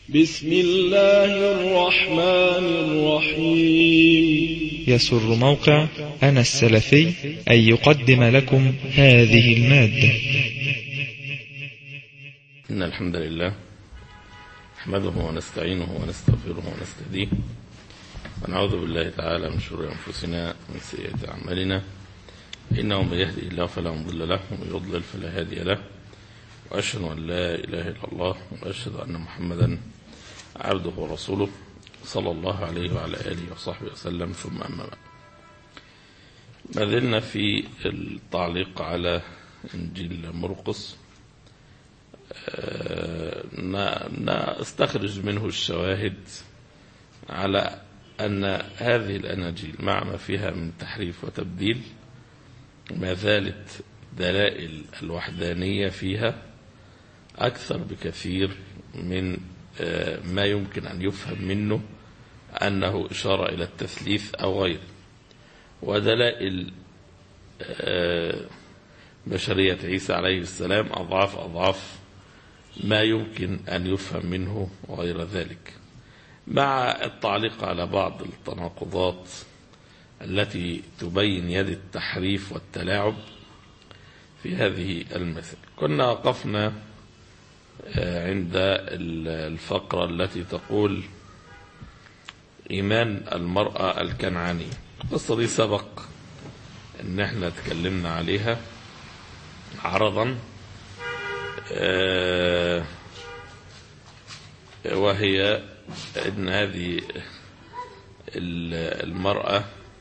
بسم الله الرحمن الرحيم يسر موقع أنا السلفي أن يقدم لكم هذه المادة إن الحمد لله نحمده ونستعينه ونستغفره ونستهديه ونعوذ بالله تعالى من شرور أنفسنا ومن سيئات أعمالنا إنه من يهدي الله فلا مضل له ومن يضلل فلا هادي له وأشهد أن لا إله إلا الله وأشهد أن محمدا عبده ورسوله صلى الله عليه وعلى آله وصحبه وسلم ثم أما بعد ما زلنا في التعليق على إنجيل مرقس نستخرج منه الشواهد على أن هذه الأناجيل مع ما فيها من تحريف وتبديل ما زالت دلائل الوحدانية فيها أكثر بكثير من ما يمكن أن يفهم منه أنه إشارة إلى التثليث أو غيره ودلائل بشرية عيسى عليه السلام أضعاف أضعاف ما يمكن أن يفهم منه وغير ذلك مع التعليق على بعض التناقضات التي تبين يد التحريف والتلاعب في هذه المثل كنا وقفنا عند الفقرة التي تقول إيمان المرأة الكنعانية القصة دي سبق ان احنا تكلمنا عليها عرضا وهي ان هذه المرأة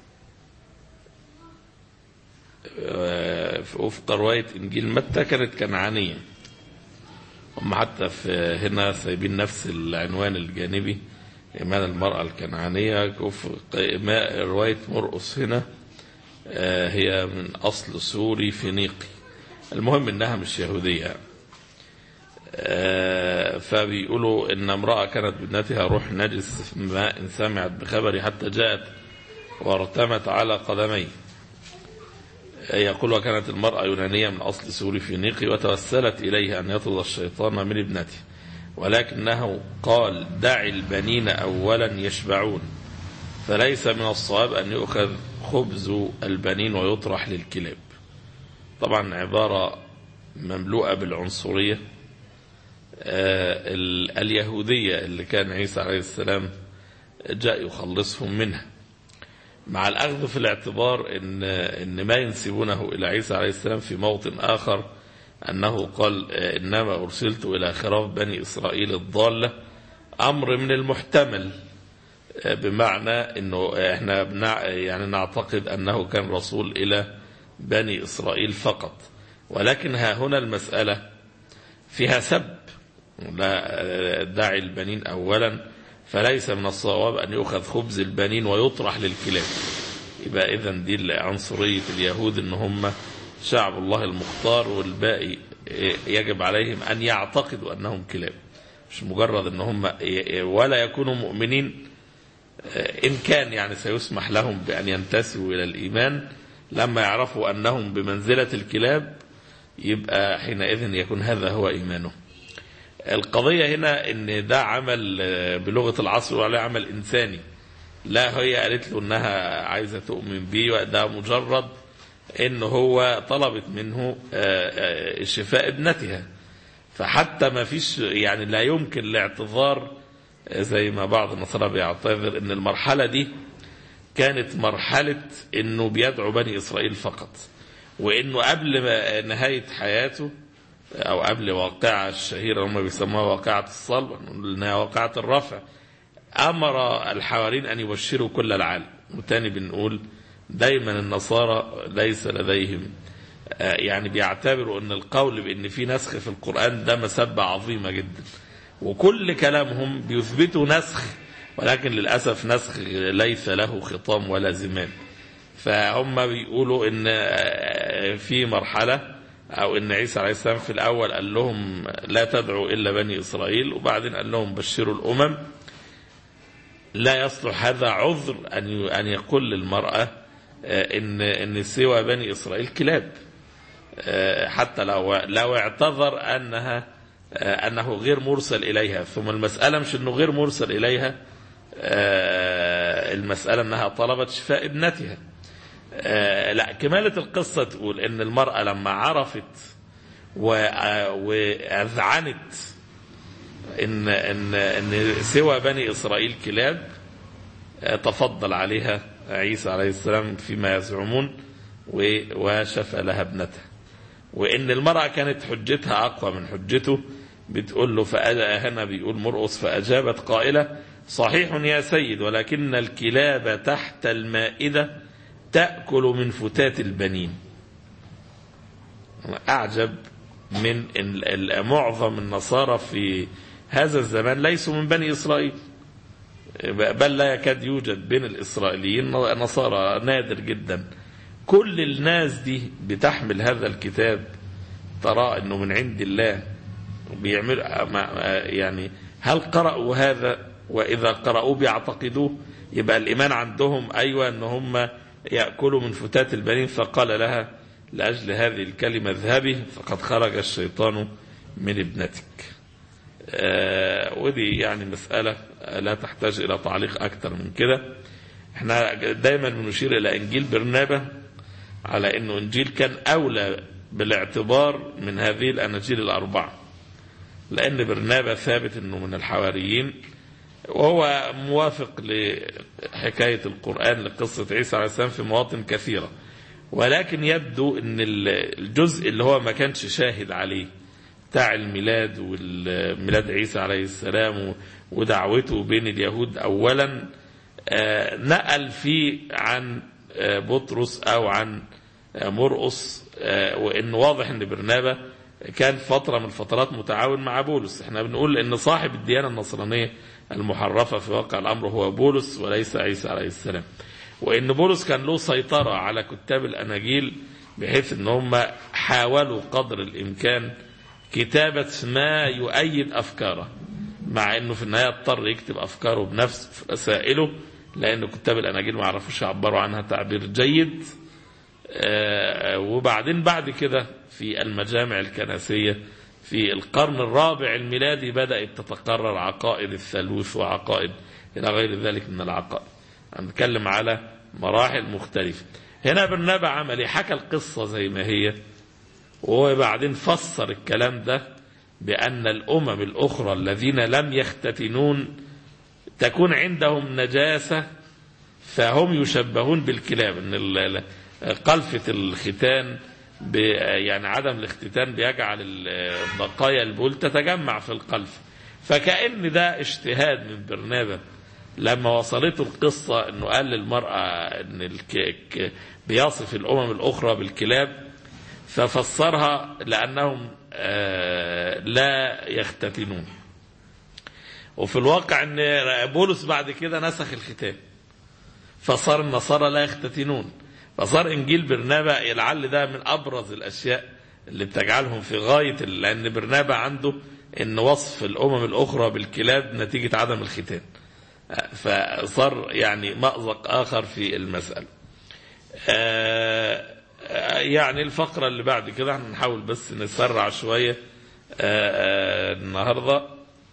وفق رواية إنجيل متى كانت كنعانية هم حتى في هنا سايبين نفس العنوان الجانبي إيمان المرأة الكنعانية وفق رواية مرقس هنا هي من أصل سوري فينيقي المهم إنها مش يهودية فبيقولوا إن امرأة كانت بابنتها روح نجس في ماء سمعت بخبري حتى جاءت وارتمت على قدميه يقول وكانت المرأة يونانية من أصل سوري فينيقي وتوسلت إليه أن يطرد الشيطان من ابنته ولكنه قال دع البنين أولا يشبعون فليس من الصواب أن يؤخذ خبز البنين ويطرح للكلاب طبعا عبارة مملوءة بالعنصرية اليهودية اللي كان عيسى عليه السلام جاء يخلصهم منها مع الأخذ في الاعتبار إن, إن ما ينسبونه إلى عيسى عليه السلام في موطن آخر أنه قال إنما أرسلت إلى خراف بني إسرائيل الضالة أمر من المحتمل بمعنى أنه إحنا بنع يعني نعتقد أنه كان رسول إلى بني إسرائيل فقط ولكن ها هنا المسألة فيها سب لا داعي البنين أولا فليس من الصواب أن يؤخذ خبز البنين ويطرح للكلاب يبقى إذا دي عنصرية اليهود أن هم شعب الله المختار والباقي يجب عليهم أن يعتقدوا أنهم كلاب مش مجرد أن هم ولا يكونوا مؤمنين إن كان يعني سيسمح لهم بأن ينتسبوا إلى الإيمان لما يعرفوا أنهم بمنزلة الكلاب يبقى حينئذ يكون هذا هو إيمانهم القضية هنا ان ده عمل بلغة العصر وعليه عمل انساني لا هي قالت له انها عايزة تؤمن بيه ده مجرد ان هو طلبت منه شفاء ابنتها فحتى ما فيش يعني لا يمكن الاعتذار زي ما بعض النصارى بيعتذر ان المرحلة دي كانت مرحلة انه بيدعو بني اسرائيل فقط وانه قبل ما نهاية حياته او قبل واقعة الشهيرة هم بيسموها واقعة الصلب انها واقعة الرفع امر الحوارين ان يبشروا كل العالم وتاني بنقول دايما النصارى ليس لديهم يعني بيعتبروا ان القول بان في نسخ في القرآن ده مسبة عظيمة جدا وكل كلامهم بيثبتوا نسخ ولكن للأسف نسخ ليس له خطام ولا زمام فهم بيقولوا ان في مرحلة أو إن عيسى عليه السلام في الأول قال لهم لا تدعوا إلا بني إسرائيل وبعدين قال لهم بشروا الأمم لا يصلح هذا عذر أن أن يقول للمرأة إن إن سوى بني إسرائيل كلاب حتى لو لو اعتذر أنها آه، أنه غير مرسل إليها ثم المسألة مش أنه غير مرسل إليها آه، المسألة أنها طلبت شفاء ابنتها آه، لا كمالة القصة تقول أن المرأة لما عرفت و- آه، وأذعنت إن, إن, إن سوى بني إسرائيل كلاب آه، تفضل عليها عيسى عليه السلام فيما يزعمون و- وشفى لها ابنتها وإن المرأة كانت حجتها أقوى من حجته بتقول له فأجا هنا بيقول مرقص فأجابت قائلة صحيح يا سيد ولكن الكلاب تحت المائدة تأكل من فتات البنين أعجب من ال- ال- معظم النصارى في هذا الزمان ليسوا من بني إسرائيل بل لا يكاد يوجد بين الإسرائيليين نصارى نادر جدا كل الناس دي بتحمل هذا الكتاب ترى أنه من عند الله بيعمل يعني هل قرأوا هذا وإذا قرأوه بيعتقدوه يبقى الإيمان عندهم أيوة أن هم يأكلوا من فتات البنين فقال لها لأجل هذه الكلمة اذهبي فقد خرج الشيطان من ابنتك آه ودي يعني مسألة لا تحتاج إلى تعليق أكثر من كده احنا دايما بنشير إلى إنجيل برنابة على أنه إنجيل كان أولى بالاعتبار من هذه الأناجيل الأربعة لأن برنابة ثابت أنه من الحواريين وهو موافق لحكاية القرآن لقصة عيسى عليه السلام في مواطن كثيرة ولكن يبدو أن الجزء اللي هو ما كانش شاهد عليه بتاع الميلاد والميلاد عيسى عليه السلام ودعوته بين اليهود أولا نقل فيه عن بطرس أو عن مرقص وإن واضح أن برنابة كان فترة من الفترات متعاون مع بولس احنا بنقول ان صاحب الديانة النصرانية المحرفة في واقع الامر هو بولس وليس عيسى عليه السلام وان بولس كان له سيطرة على كتاب الاناجيل بحيث ان هم حاولوا قدر الامكان كتابة ما يؤيد افكاره مع انه في النهاية اضطر يكتب افكاره بنفسه في رسائله لان كتاب الاناجيل ما عرفوش يعبروا عنها تعبير جيد وبعدين بعد كده في المجامع الكنسية في القرن الرابع الميلادي بدأت تتقرر عقائد الثالوث وعقائد إلى غير ذلك من العقائد هنتكلم على مراحل مختلفة هنا برنابا عملي حكى القصة زي ما هي وبعدين فسر الكلام ده بأن الأمم الأخرى الذين لم يختتنون تكون عندهم نجاسة فهم يشبهون بالكلاب ان قلفة الختان يعني عدم الاختتان بيجعل بقايا البول تتجمع في القلف فكأن ده اجتهاد من برنابا لما وصلته القصة انه قال للمرأة ان الك... بيصف الامم الاخرى بالكلاب ففسرها لانهم لا يختتنون وفي الواقع ان بولس بعد كده نسخ الختان فصار النصارى لا يختتنون فصار انجيل برنابا لعل ده من ابرز الاشياء اللي بتجعلهم في غايه لان برنابا عنده ان وصف الامم الاخرى بالكلاب نتيجه عدم الختان فصار يعني مأزق اخر في المساله يعني الفقره اللي بعد كده هنحاول بس نسرع شويه النهارده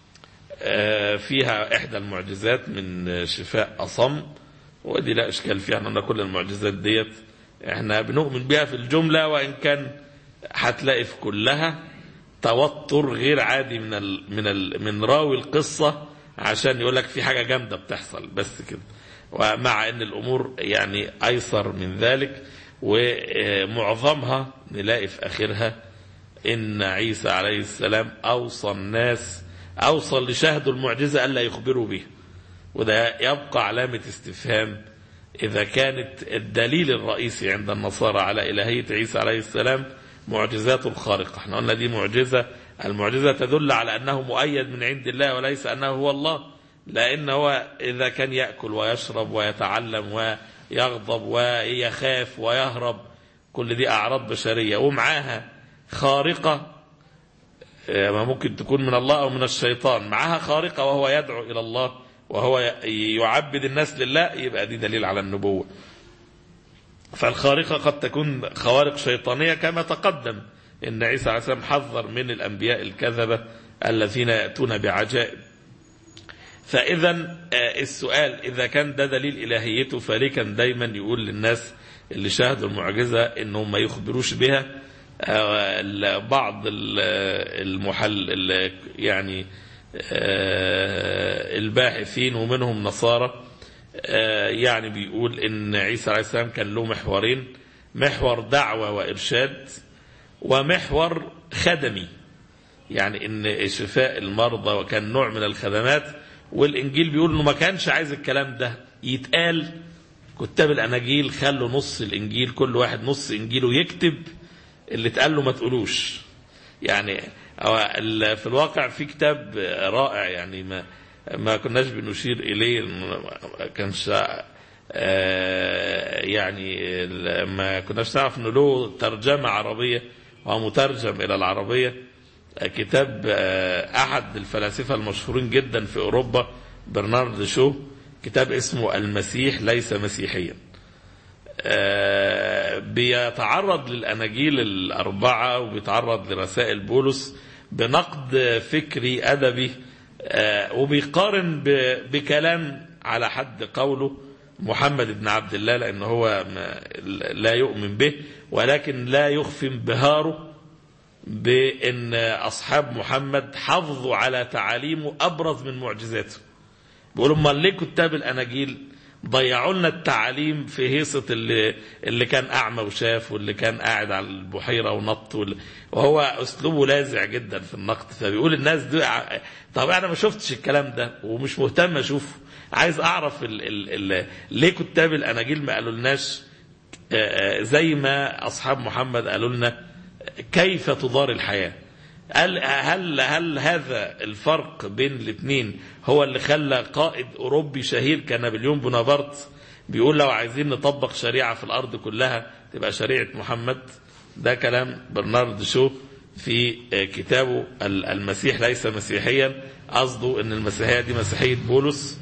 فيها احدى المعجزات من شفاء اصم ودي لا اشكال فيها ان كل المعجزات ديت احنا بنؤمن بها في الجمله وان كان هتلاقي في كلها توتر غير عادي من ال من ال من راوي القصه عشان يقول لك في حاجه جامده بتحصل بس كده ومع ان الامور يعني ايسر من ذلك ومعظمها نلاقي في اخرها ان عيسى عليه السلام اوصى الناس اوصى اللي شاهدوا المعجزه الا يخبروا بها وده يبقى علامة استفهام إذا كانت الدليل الرئيسي عند النصارى على إلهية عيسى عليه السلام معجزاته الخارقة احنا قلنا دي معجزة المعجزة تدل على أنه مؤيد من عند الله وليس أنه هو الله لأن هو إذا كان يأكل ويشرب ويتعلم ويغضب ويخاف ويهرب كل دي أعراض بشرية ومعاها خارقة ما ممكن تكون من الله أو من الشيطان معاها خارقة وهو يدعو إلى الله وهو يعبد الناس لله يبقى دي دليل على النبوة فالخارقة قد تكون خوارق شيطانية كما تقدم إن عيسى عليه السلام حذر من الأنبياء الكذبة الذين يأتون بعجائب فإذا السؤال إذا كان ده دليل إلهيته فليه كان دايما يقول للناس اللي شاهدوا المعجزة إنهم ما يخبروش بها بعض المحل يعني الباحثين ومنهم نصارى يعني بيقول ان عيسى عليه السلام كان له محورين محور دعوة وإرشاد ومحور خدمي يعني ان شفاء المرضى وكان نوع من الخدمات والإنجيل بيقول انه ما كانش عايز الكلام ده يتقال كتاب الأناجيل خلوا نص الإنجيل كل واحد نص إنجيله يكتب اللي اتقال له ما تقولوش يعني في الواقع في كتاب رائع يعني ما ما كناش بنشير إليه كانش يعني ما كناش نعرف انه له ترجمة عربية ومترجم إلى العربية كتاب أحد الفلاسفة المشهورين جدا في أوروبا برنارد شو كتاب اسمه المسيح ليس مسيحيا بيتعرض للأناجيل الأربعة وبيتعرض لرسائل بولس بنقد فكري أدبي وبيقارن بكلام على حد قوله محمد بن عبد الله لأنه هو لا يؤمن به ولكن لا يخفي انبهاره بأن أصحاب محمد حافظوا على تعاليمه أبرز من معجزاته بيقولوا امال ليه كتاب الأناجيل ضيعوا لنا التعاليم في هيصة اللي, اللي كان أعمى وشاف واللي كان قاعد على البحيرة ونط وهو أسلوبه لاذع جدا في النقد فبيقول الناس دي طب أنا ما شفتش الكلام ده ومش مهتم أشوفه عايز أعرف ال ال ال ليه كتاب الأناجيل ما قالوا لناش زي ما أصحاب محمد قالوا لنا كيف تدار الحياة هل, هل, هل هذا الفرق بين الاثنين هو اللي خلى قائد أوروبي شهير كنابليون بونابرت بيقول لو عايزين نطبق شريعة في الأرض كلها تبقى شريعة محمد ده كلام برنارد شو في كتابه المسيح ليس مسيحيا قصده ان المسيحية دي مسيحية بولس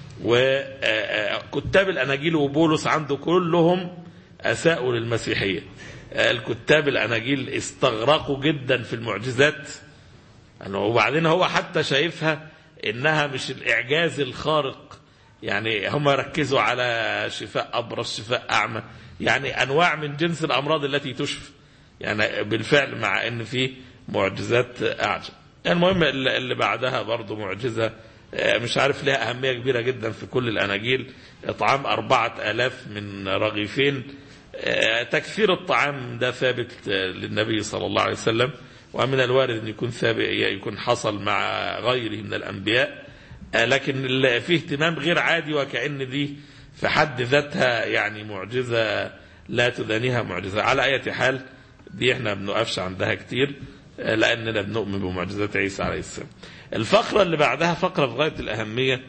وكتاب الأناجيل وبولس عنده كلهم أساءوا للمسيحية الكتاب الأناجيل استغرقوا جدا في المعجزات وبعدين هو حتى شايفها إنها مش الإعجاز الخارق يعني هم ركزوا على شفاء أبرص شفاء أعمى يعني أنواع من جنس الأمراض التي تشفى يعني بالفعل مع أن في معجزات أعجب المهم اللي بعدها برضو معجزة مش عارف لها أهمية كبيرة جدا في كل الأناجيل إطعام أربعة آلاف من رغيفين تكثير الطعام ده ثابت للنبي صلى الله عليه وسلم ومن الوارد أن يكون ثابت يكون حصل مع غيره من الأنبياء لكن فيه اهتمام غير عادي وكأن دي في حد ذاتها يعني معجزة لا تدانيها معجزة على أي حال دي احنا بنقفش عندها كتير لأننا بنؤمن بمعجزات عيسى عليه السلام الفقرة اللي بعدها فقرة في غاية الأهمية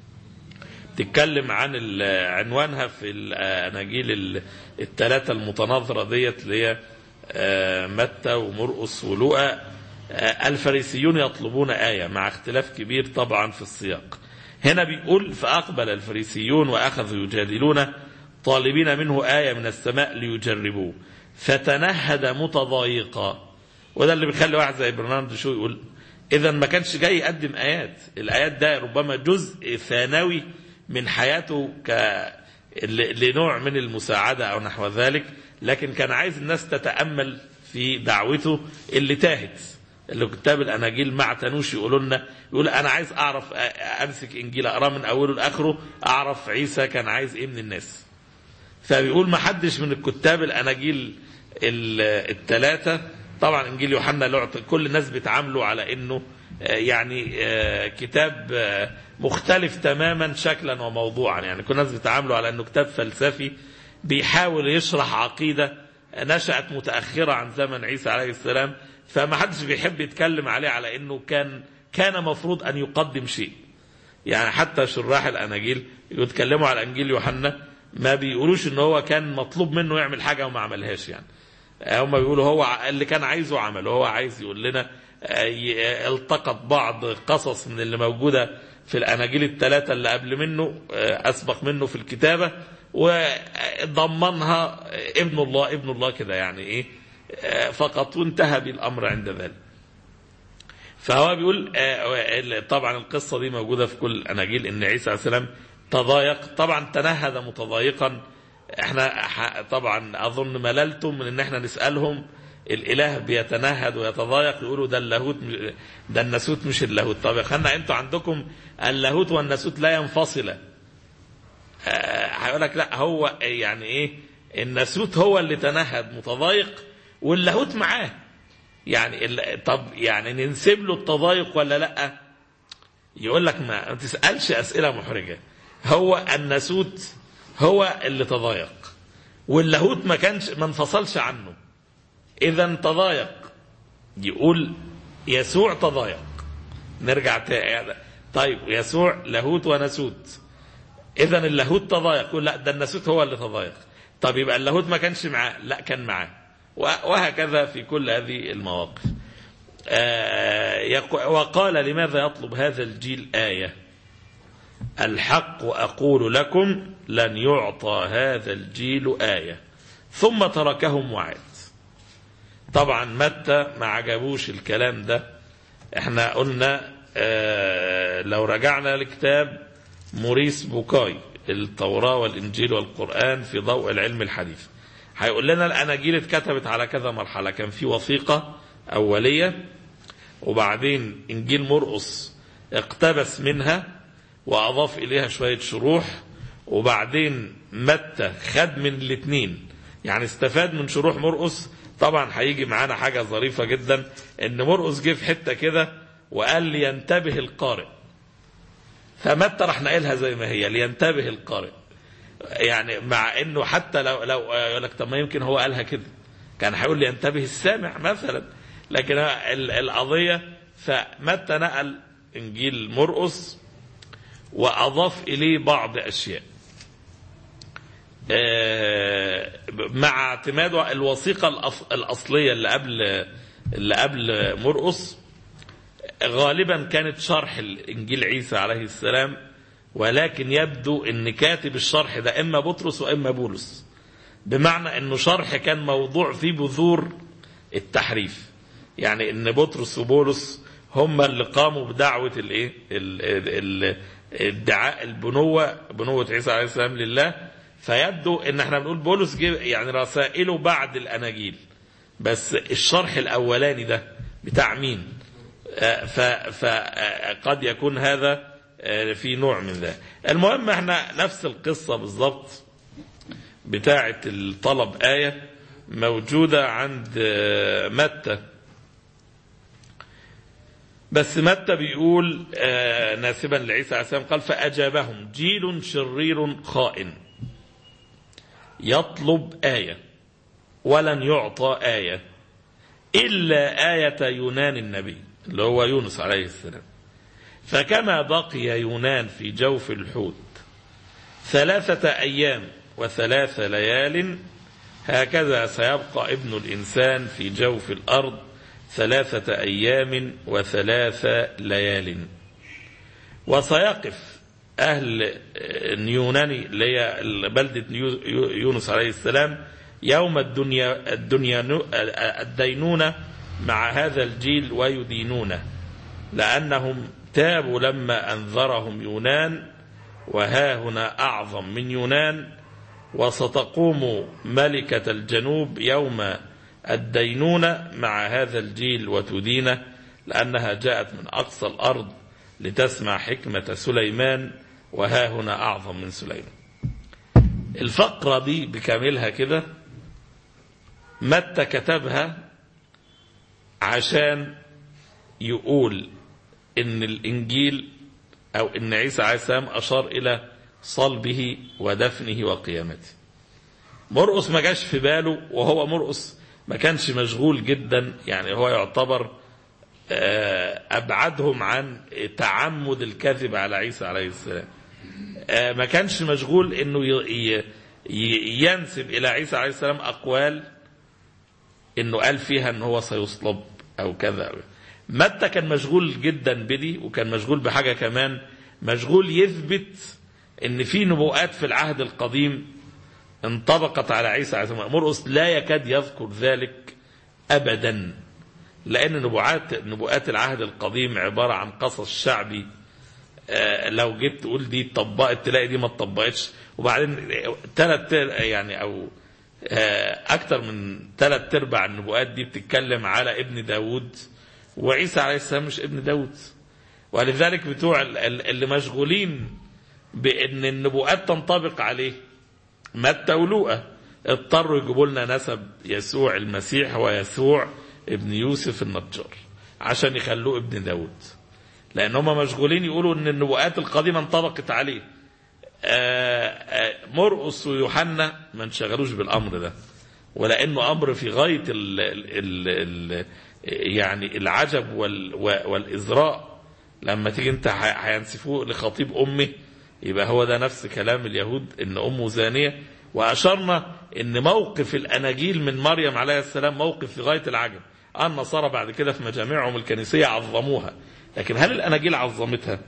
تتكلم عن عنوانها في الأناجيل الثلاثة المتناظرة ديت اللي هي متى ومرقس ولوقا الفريسيون يطلبون آية مع اختلاف كبير طبعا في السياق هنا بيقول فأقبل الفريسيون وأخذوا يجادلون طالبين منه آية من السماء ليجربوه فتنهد متضايقا وده اللي بيخلي واحد زي برنارد شو يقول إذا ما كانش جاي يقدم آيات الآيات ده ربما جزء ثانوي من حياته ك لنوع من المساعدة أو نحو ذلك لكن كان عايز الناس تتأمل في دعوته اللي تاهت اللي كتاب الأناجيل ما اعتنوش يقولوا لنا يقول أنا عايز أعرف أمسك إنجيل أقراه من أوله لآخره أعرف عيسى كان عايز إيه من الناس فبيقول ما حدش من الكتاب الأناجيل الثلاثة طبعا إنجيل يوحنا له كل الناس بيتعاملوا على إنه يعني كتاب مختلف تماما شكلا وموضوعا يعني كل الناس بيتعاملوا على انه كتاب فلسفي بيحاول يشرح عقيدة نشأت متأخرة عن زمن عيسى عليه السلام فما حدش بيحب يتكلم عليه على انه كان كان مفروض ان يقدم شيء يعني حتى شراح الاناجيل يتكلموا على انجيل يوحنا ما بيقولوش ان هو كان مطلوب منه يعمل حاجة وما عملهاش يعني هم بيقولوا هو اللي كان عايزه عمله هو عايز يقول لنا التقط بعض قصص من اللي موجودة في الأناجيل الثلاثة اللي قبل منه أسبق منه في الكتابة وضمنها ابن الله ابن الله كده يعني إيه فقط وانتهى بالأمر عند ذلك فهو بيقول آه، طبعا القصة دي موجودة في كل الأناجيل إن عيسى عليه السلام تضايق طبعا تنهد متضايقا احنا ح- طبعا أظن مللتم من إن احنا نسألهم الإله بيتنهد ويتضايق يقولوا ده اللاهوت مش- ده الناسوت مش اللاهوت طب يا خلنا انتوا عندكم اللاهوت والناسوت لا ينفصلا آه، هيقول لك لا هو يعني ايه الناسوت هو اللي تنهد متضايق واللاهوت معاه يعني ال- طب يعني ننسب له التضايق ولا لا يقول لك ما ما تسالش اسئله محرجه هو الناسوت هو اللي تضايق واللاهوت ما كانش ما انفصلش عنه اذا تضايق يقول يسوع تضايق نرجع تاني طيب يسوع لاهوت وناسوت اذا اللاهوت تضايق يقول لا ده الناسوت هو اللي تضايق طب يبقى اللاهوت ما كانش معاه لا كان معاه وهكذا في كل هذه المواقف آه، يق- وقال لماذا يطلب هذا الجيل آية الحق أقول لكم لن يعطى هذا الجيل آية ثم تركهم وعد طبعا متى ما عجبوش الكلام ده احنا قلنا آه، لو رجعنا لكتاب موريس بوكاي التوراة والإنجيل والقرآن في ضوء العلم الحديث هيقول لنا الأناجيل اتكتبت على كذا مرحلة كان في وثيقة أولية وبعدين إنجيل مرقس اقتبس منها وأضاف إليها شوية شروح وبعدين متى خد من الاثنين يعني استفاد من شروح مرقس طبعا هيجي معانا حاجة ظريفة جدا ان مرقس جه في حتة كده وقال لينتبه القارئ فمتى راح نقلها زي ما هي لينتبه القارئ يعني مع انه حتى لو لو يقول لك طب ما يمكن هو قالها كده كان هيقول لينتبه السامع مثلا لكن ال- القضيه فمتى نقل انجيل مرقس واضاف اليه بعض اشياء آه، مع اعتماده الوثيقه الأص- الاصليه اللي قبل اللي قبل مرقس غالبا كانت شرح الانجيل عيسى عليه السلام ولكن يبدو ان كاتب الشرح ده اما بطرس واما بولس بمعنى انه شرح كان موضوع فيه بذور التحريف يعني ان بطرس وبولس هم اللي قاموا بدعوه الايه ال- ال- ال- ادعاء البنوه بنوه عيسى عليه السلام لله فيبدو ان احنا بنقول بولس جه يعني رسائله بعد الاناجيل بس الشرح الاولاني ده بتاع مين فقد يكون هذا آه، في نوع من ذلك المهم احنا نفس القصة بالضبط بتاعة الطلب آية موجودة عند آه، متى بس متى بيقول آه، ناسبا لعيسى عليه السلام قال فأجابهم جيل شرير خائن يطلب آية ولن يعطى آية إلا آية يونان النبي اللي هو يونس عليه السلام فكما بقي يونان في جوف الحوت ثلاثة أيام وثلاث ليال هكذا سيبقى ابن الإنسان في جوف الأرض ثلاثة أيام وثلاث ليال وسيقف أهل نيوناني اللي هي بلدة يو- يو- يونس عليه السلام يوم الدنيا الدنيا الدينونة مع هذا الجيل ويدينونه لأنهم تابوا لما أنذرهم يونان وها هنا أعظم من يونان وستقوم ملكة الجنوب يوم الدينونة مع هذا الجيل وتدينه لأنها جاءت من أقصى الأرض لتسمع حكمة سليمان وها هنا أعظم من سليمان الفقرة دي بكاملها كده متى كتبها عشان يقول ان الانجيل او ان عيسى عليه السلام اشار الى صلبه ودفنه وقيامته مرقس ما جاش في باله وهو مرقس ما كانش مشغول جدا يعني هو يعتبر آه، ابعدهم عن تعمد الكذب على عيسى عليه السلام آه، ما كانش مشغول انه ي- ي- ينسب الى عيسى عليه السلام اقوال انه قال فيها ان هو سيصلب او كذا متى كان مشغول جدا بدي وكان مشغول بحاجه كمان مشغول يثبت ان في نبوءات في العهد القديم انطبقت على عيسى عليه السلام مرقس لا يكاد يذكر ذلك ابدا لأن نبوءات نبوءات العهد القديم عبارة عن قصص شعبي آه، لو جيت تقول دي اتطبقت تلاقي دي ما اتطبقتش وبعدين ثلاث يعني او آه، اكتر من ثلاث ارباع النبوءات دي بتتكلم على ابن داود وعيسى عليه السلام مش ابن داود ولذلك بتوع ال- ال- اللي مشغولين بان النبوءات تنطبق عليه متى ولوقا اضطروا يجيبوا لنا نسب يسوع المسيح ويسوع ابن يوسف النجار عشان يخلوه ابن داود لان هم مشغولين يقولوا ان النبوءات القديمه انطبقت عليه آه، آه، مرقس ويوحنا ما انشغلوش بالامر ده ولانه امر في غايه ال ال ال يعني العجب وال والازراء لما تيجي انت ح- هينسفوه لخطيب امه يبقى هو ده نفس كلام اليهود ان امه زانيه واشرنا ان موقف الاناجيل من مريم عليه السلام موقف في غايه العجب النصارى بعد كده في مجامعهم الكنسيه عظموها لكن هل الاناجيل عظمتها؟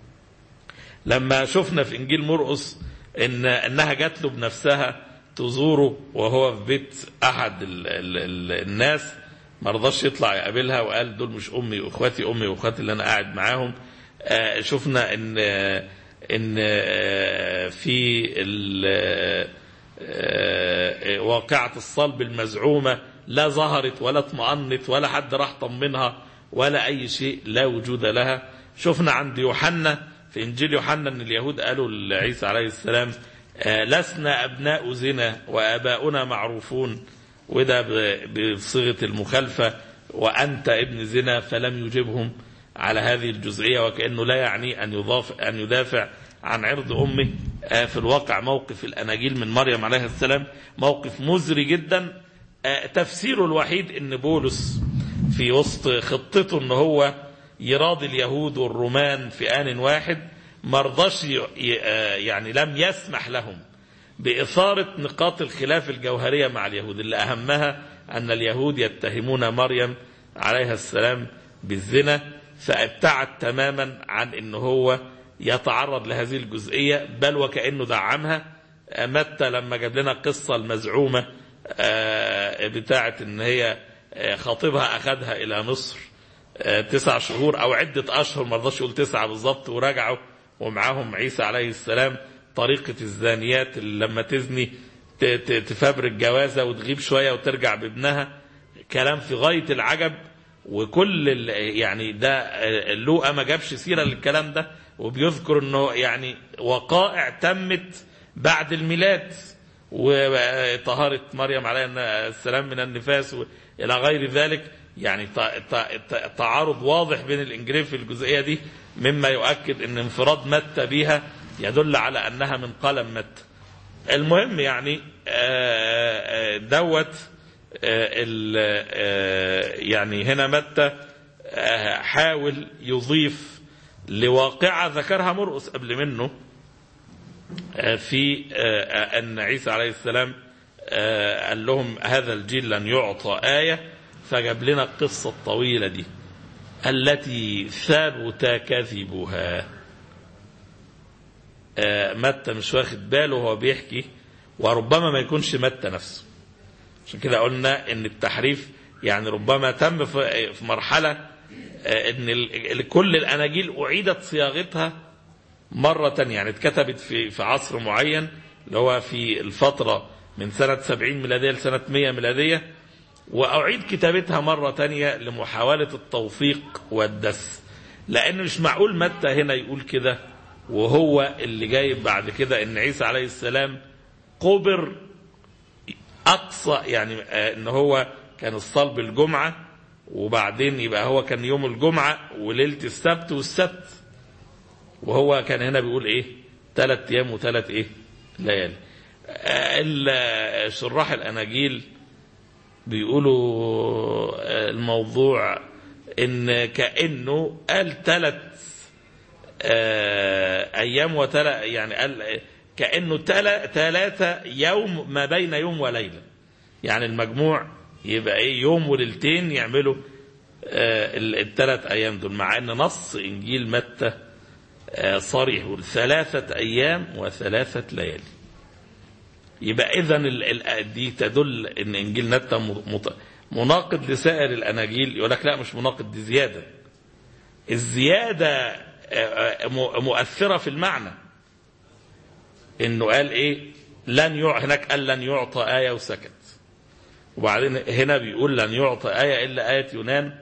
لما شفنا في انجيل مرقس ان انها جات له بنفسها تزوره وهو في بيت احد ال ال ال الناس ما رضاش يطلع يقابلها وقال دول مش امي واخواتي امي واخواتي اللي انا قاعد معاهم آه شفنا ان آه ان آه في ال- آه، واقعة الصلب المزعومة لا ظهرت ولا اطمأنت ولا حد راح طمنها ولا أي شيء لا وجود لها شفنا عند يوحنا في إنجيل يوحنا أن اليهود قالوا لعيسى عليه السلام آه، لسنا أبناء زنا وآباؤنا معروفون وده ب- بصيغة المخالفة وأنت ابن زنا فلم يجبهم على هذه الجزئية وكأنه لا يعني أن يضاف أن يدافع عن عرض أمه آه، في الواقع موقف الأناجيل من مريم عليه السلام موقف مزري جدا آه، تفسيره الوحيد أن بولس في وسط خطته أن هو يراضي اليهود والرومان في آن واحد مرضاش ي- ي- آه، يعني لم يسمح لهم بإثارة نقاط الخلاف الجوهرية مع اليهود اللي أهمها أن اليهود يتهمون مريم عليها السلام بالزنا فابتعد تماما عن أنه هو يتعرض لهذه الجزئية بل وكأنه دعمها آه، متى لما جاب لنا القصة المزعومة آه، بتاعة أن هي آه، خطيبها أخذها إلى مصر آه، تسع شهور أو عدة أشهر ما رضاش يقول تسعة بالظبط ورجعوا ومعاهم عيسى عليه السلام طريقة الزانيات اللي لما تزني ت- ت- تفبرك جوازة وتغيب شوية وترجع بابنها كلام في غاية العجب وكل ال- يعني ده آه، لوقا ما جابش سيرة للكلام ده وبيذكر انه يعني وقائع تمت بعد الميلاد وطهارة مريم عليها السلام من النفاس إلى غير ذلك يعني ت- ت- ت- تعارض واضح بين الإنجيلين في الجزئية دي مما يؤكد أن انفراد متى بها يدل على أنها من قلم متى المهم يعني آه، آه، دوت آه، ال- آه، يعني هنا متى آه، حاول يضيف لواقعة ذكرها مرقس قبل منه في آه، أن عيسى عليه السلام آه، قال لهم هذا الجيل لن يعطى آية فجاب لنا القصة الطويلة دي التي ثبت كذبها آه، متى مش واخد باله وهو بيحكي وربما ما يكونش متى نفسه عشان كده قلنا ان التحريف يعني ربما تم في في مرحلة آه، ان ال- كل الاناجيل اعيدت صياغتها مرة تانية يعني اتكتبت في في عصر معين اللي هو في الفترة من سنة 70 ميلادية لسنة 100 ميلادية وأعيد كتابتها مرة تانية لمحاولة التوثيق والدس لأن مش معقول متى هنا يقول كده وهو اللي جايب بعد كده إن عيسى عليه السلام قبر أقصى يعني آه، إن هو كان الصلب الجمعة وبعدين يبقى هو كان يوم الجمعة وليلة السبت والسبت وهو كان هنا بيقول ايه ثلاث ايام وثلاث ايه ليالي آه، ال- شراح الاناجيل بيقولوا آه، الموضوع ان كانه قال ثلاث ايام وثلاث يعني قال كانه ثلاثه يوم ما بين يوم وليله يعني المجموع يبقى ايه يوم وليلتين يعملوا الثلاث ايام دول مع ان نص انجيل متى آه، صريح يقول ثلاثة أيام وثلاثة ليالي يبقى إذا دي تدل إن إنجيل متى مت- مناقض لسائر الأناجيل يقول لك لا مش مناقض دي زيادة الزيادة مؤثرة في المعنى انه قال ايه لن يع... هناك قال لن يعطى آية وسكت وبعدين هنا بيقول لن يعطى آية إلا آية يونان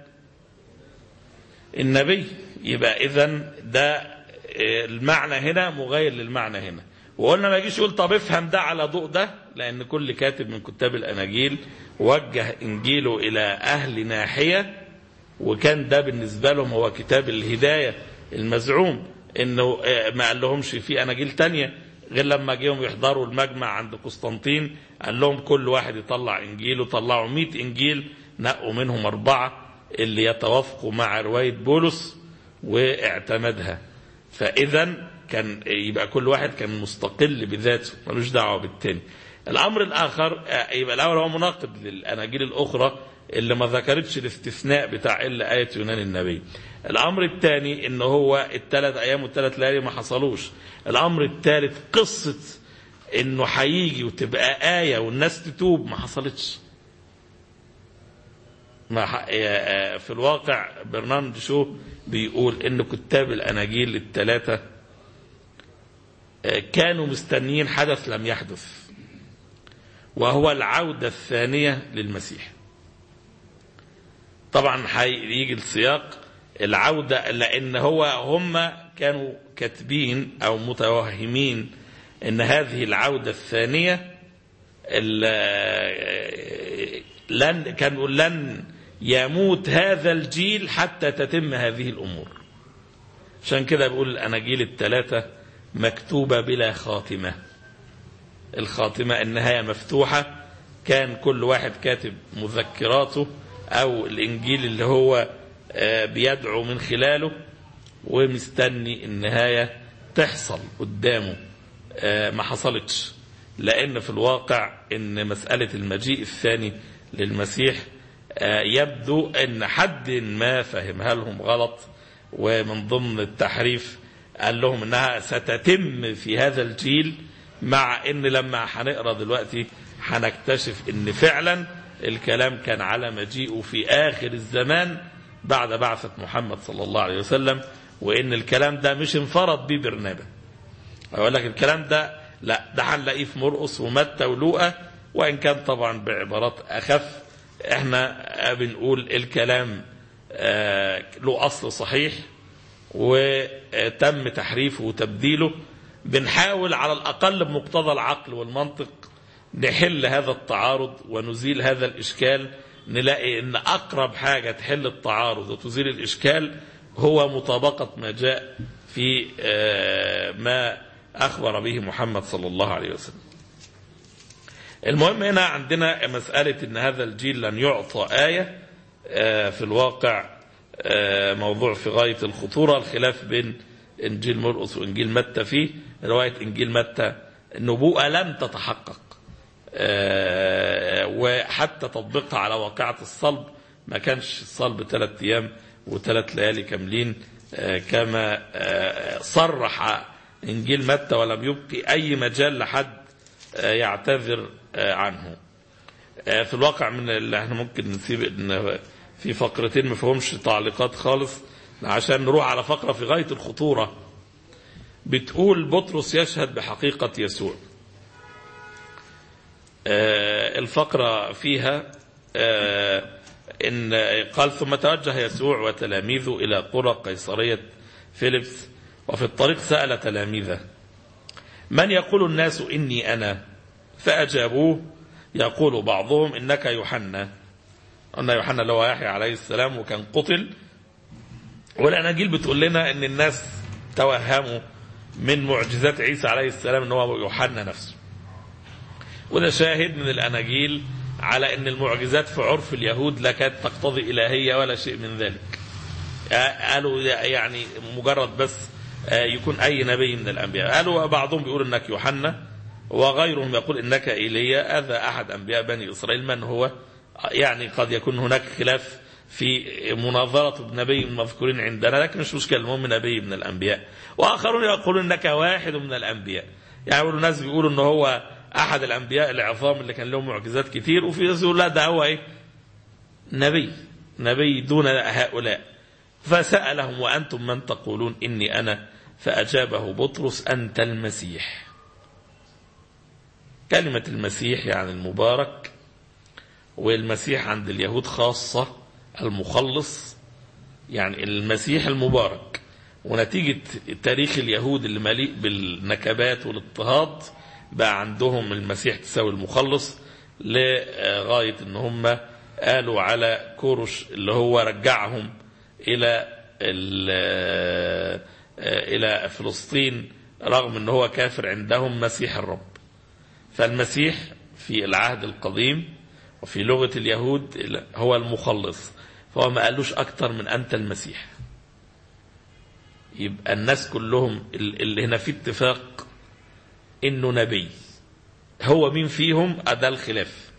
النبي يبقى إذا ده المعنى هنا مغاير للمعنى هنا وقلنا ما يجيش يقول طب افهم ده على ضوء ده لأن كل كاتب من كتاب الأناجيل وجه إنجيله إلى أهل ناحية وكان ده بالنسبة لهم هو كتاب الهداية المزعوم انه ما قال لهمش في اناجيل تانية غير لما جيهم يحضروا المجمع عند قسطنطين قال لهم كل واحد يطلع انجيل وطلعوا 100 انجيل نقوا منهم اربعه اللي يتوافقوا مع روايه بولس واعتمدها فاذا كان يبقى كل واحد كان مستقل بذاته ملوش دعوه بالتاني الامر الاخر يبقى الاول هو مناقض للاناجيل الاخرى اللي ما ذكرتش الاستثناء بتاع الا ايه يونان النبي الامر الثاني ان هو الثلاث ايام والثلاث ليالي ما حصلوش الامر الثالث قصه انه هيجي وتبقى ايه والناس تتوب ما حصلتش ما في الواقع برنامج شو بيقول ان كتاب الاناجيل الثلاثه كانوا مستنيين حدث لم يحدث وهو العوده الثانيه للمسيح طبعا هيجي السياق العودة لأن هو هم كانوا كاتبين أو متوهمين أن هذه العودة الثانية لن كانوا لن يموت هذا الجيل حتى تتم هذه الأمور عشان كده بيقول الأناجيل الثلاثة مكتوبة بلا خاتمة الخاتمة النهاية مفتوحة كان كل واحد كاتب مذكراته أو الإنجيل اللي هو بيدعو من خلاله ومستني النهاية تحصل قدامه ما حصلتش لأن في الواقع أن مسألة المجيء الثاني للمسيح يبدو أن حد ما فهمها لهم غلط ومن ضمن التحريف قال لهم أنها ستتم في هذا الجيل مع أن لما هنقرأ دلوقتي هنكتشف أن فعلا الكلام كان على مجيئه في آخر الزمان بعد بعثة محمد صلى الله عليه وسلم وإن الكلام ده مش انفرد به برنابة أقول لك الكلام ده لا ده هنلاقيه في مرقس ومتى ولوقا وإن كان طبعا بعبارات أخف احنا بنقول الكلام له أصل صحيح وتم تحريفه وتبديله بنحاول على الأقل بمقتضى العقل والمنطق نحل هذا التعارض ونزيل هذا الإشكال نلاقي ان اقرب حاجة تحل التعارض وتزيل الاشكال هو مطابقة ما جاء في ما اخبر به محمد صلى الله عليه وسلم المهم هنا عندنا مسألة ان هذا الجيل لن يعطى آية في الواقع موضوع في غاية الخطورة الخلاف بين انجيل مرقس وانجيل متى فيه رواية انجيل متى النبوءة لم تتحقق وحتى تطبيقها على واقعة الصلب ما كانش الصلب ثلاث أيام وثلاث ليالي كاملين كما صرح إنجيل متى ولم يبقي أي مجال لحد يعتذر عنه في الواقع من اللي احنا ممكن نسيب ان في فقرتين ما فيهمش تعليقات خالص عشان نروح على فقرة في غاية الخطورة بتقول بطرس يشهد بحقيقة يسوع الفقرة فيها إن قال ثم توجه يسوع وتلاميذه إلى قرى قيصرية فيليبس وفي الطريق سأل تلاميذه من يقول الناس إني أنا فأجابوه يقول بعضهم إنك يوحنا أن يوحنا اللي هو يحيى عليه السلام وكان قتل والأناجيل بتقول لنا إن الناس توهموا من معجزات عيسى عليه السلام إن هو يوحنا نفسه وده شاهد من الأناجيل على أن المعجزات في عرف اليهود لا كانت تقتضي إلهية ولا شيء من ذلك قالوا يعني مجرد بس يكون أي نبي من الأنبياء قالوا بعضهم بيقول أنك يوحنا وغيرهم يقول أنك إيليا هذا أحد أنبياء بني إسرائيل من هو يعني قد يكون هناك خلاف في مناظرة بنبي المذكورين عندنا لكن مش مشكلة المهم نبي من الأنبياء وآخرون يقولون أنك واحد من الأنبياء يعني يقولوا الناس بيقولوا أنه هو احد الانبياء العظام اللي كان لهم معجزات كتير وفي ناس يقول لا ده هو ايه نبي نبي دون هؤلاء فسألهم وأنتم من تقولون إني أنا فأجابه بطرس أنت المسيح كلمة المسيح يعني المبارك والمسيح عند اليهود خاصة المخلص يعني المسيح المبارك ونتيجة تاريخ اليهود اللي مليء بالنكبات والاضطهاد بقى عندهم المسيح تساوي المخلص لغاية ان هم قالوا على كورش اللي هو رجعهم الى الى فلسطين رغم ان هو كافر عندهم مسيح الرب فالمسيح في العهد القديم وفي لغة اليهود هو المخلص فهو ما قالوش أكتر من أنت المسيح يبقى الناس كلهم اللي هنا في اتفاق إنه نبي هو مين فيهم أدى الخلاف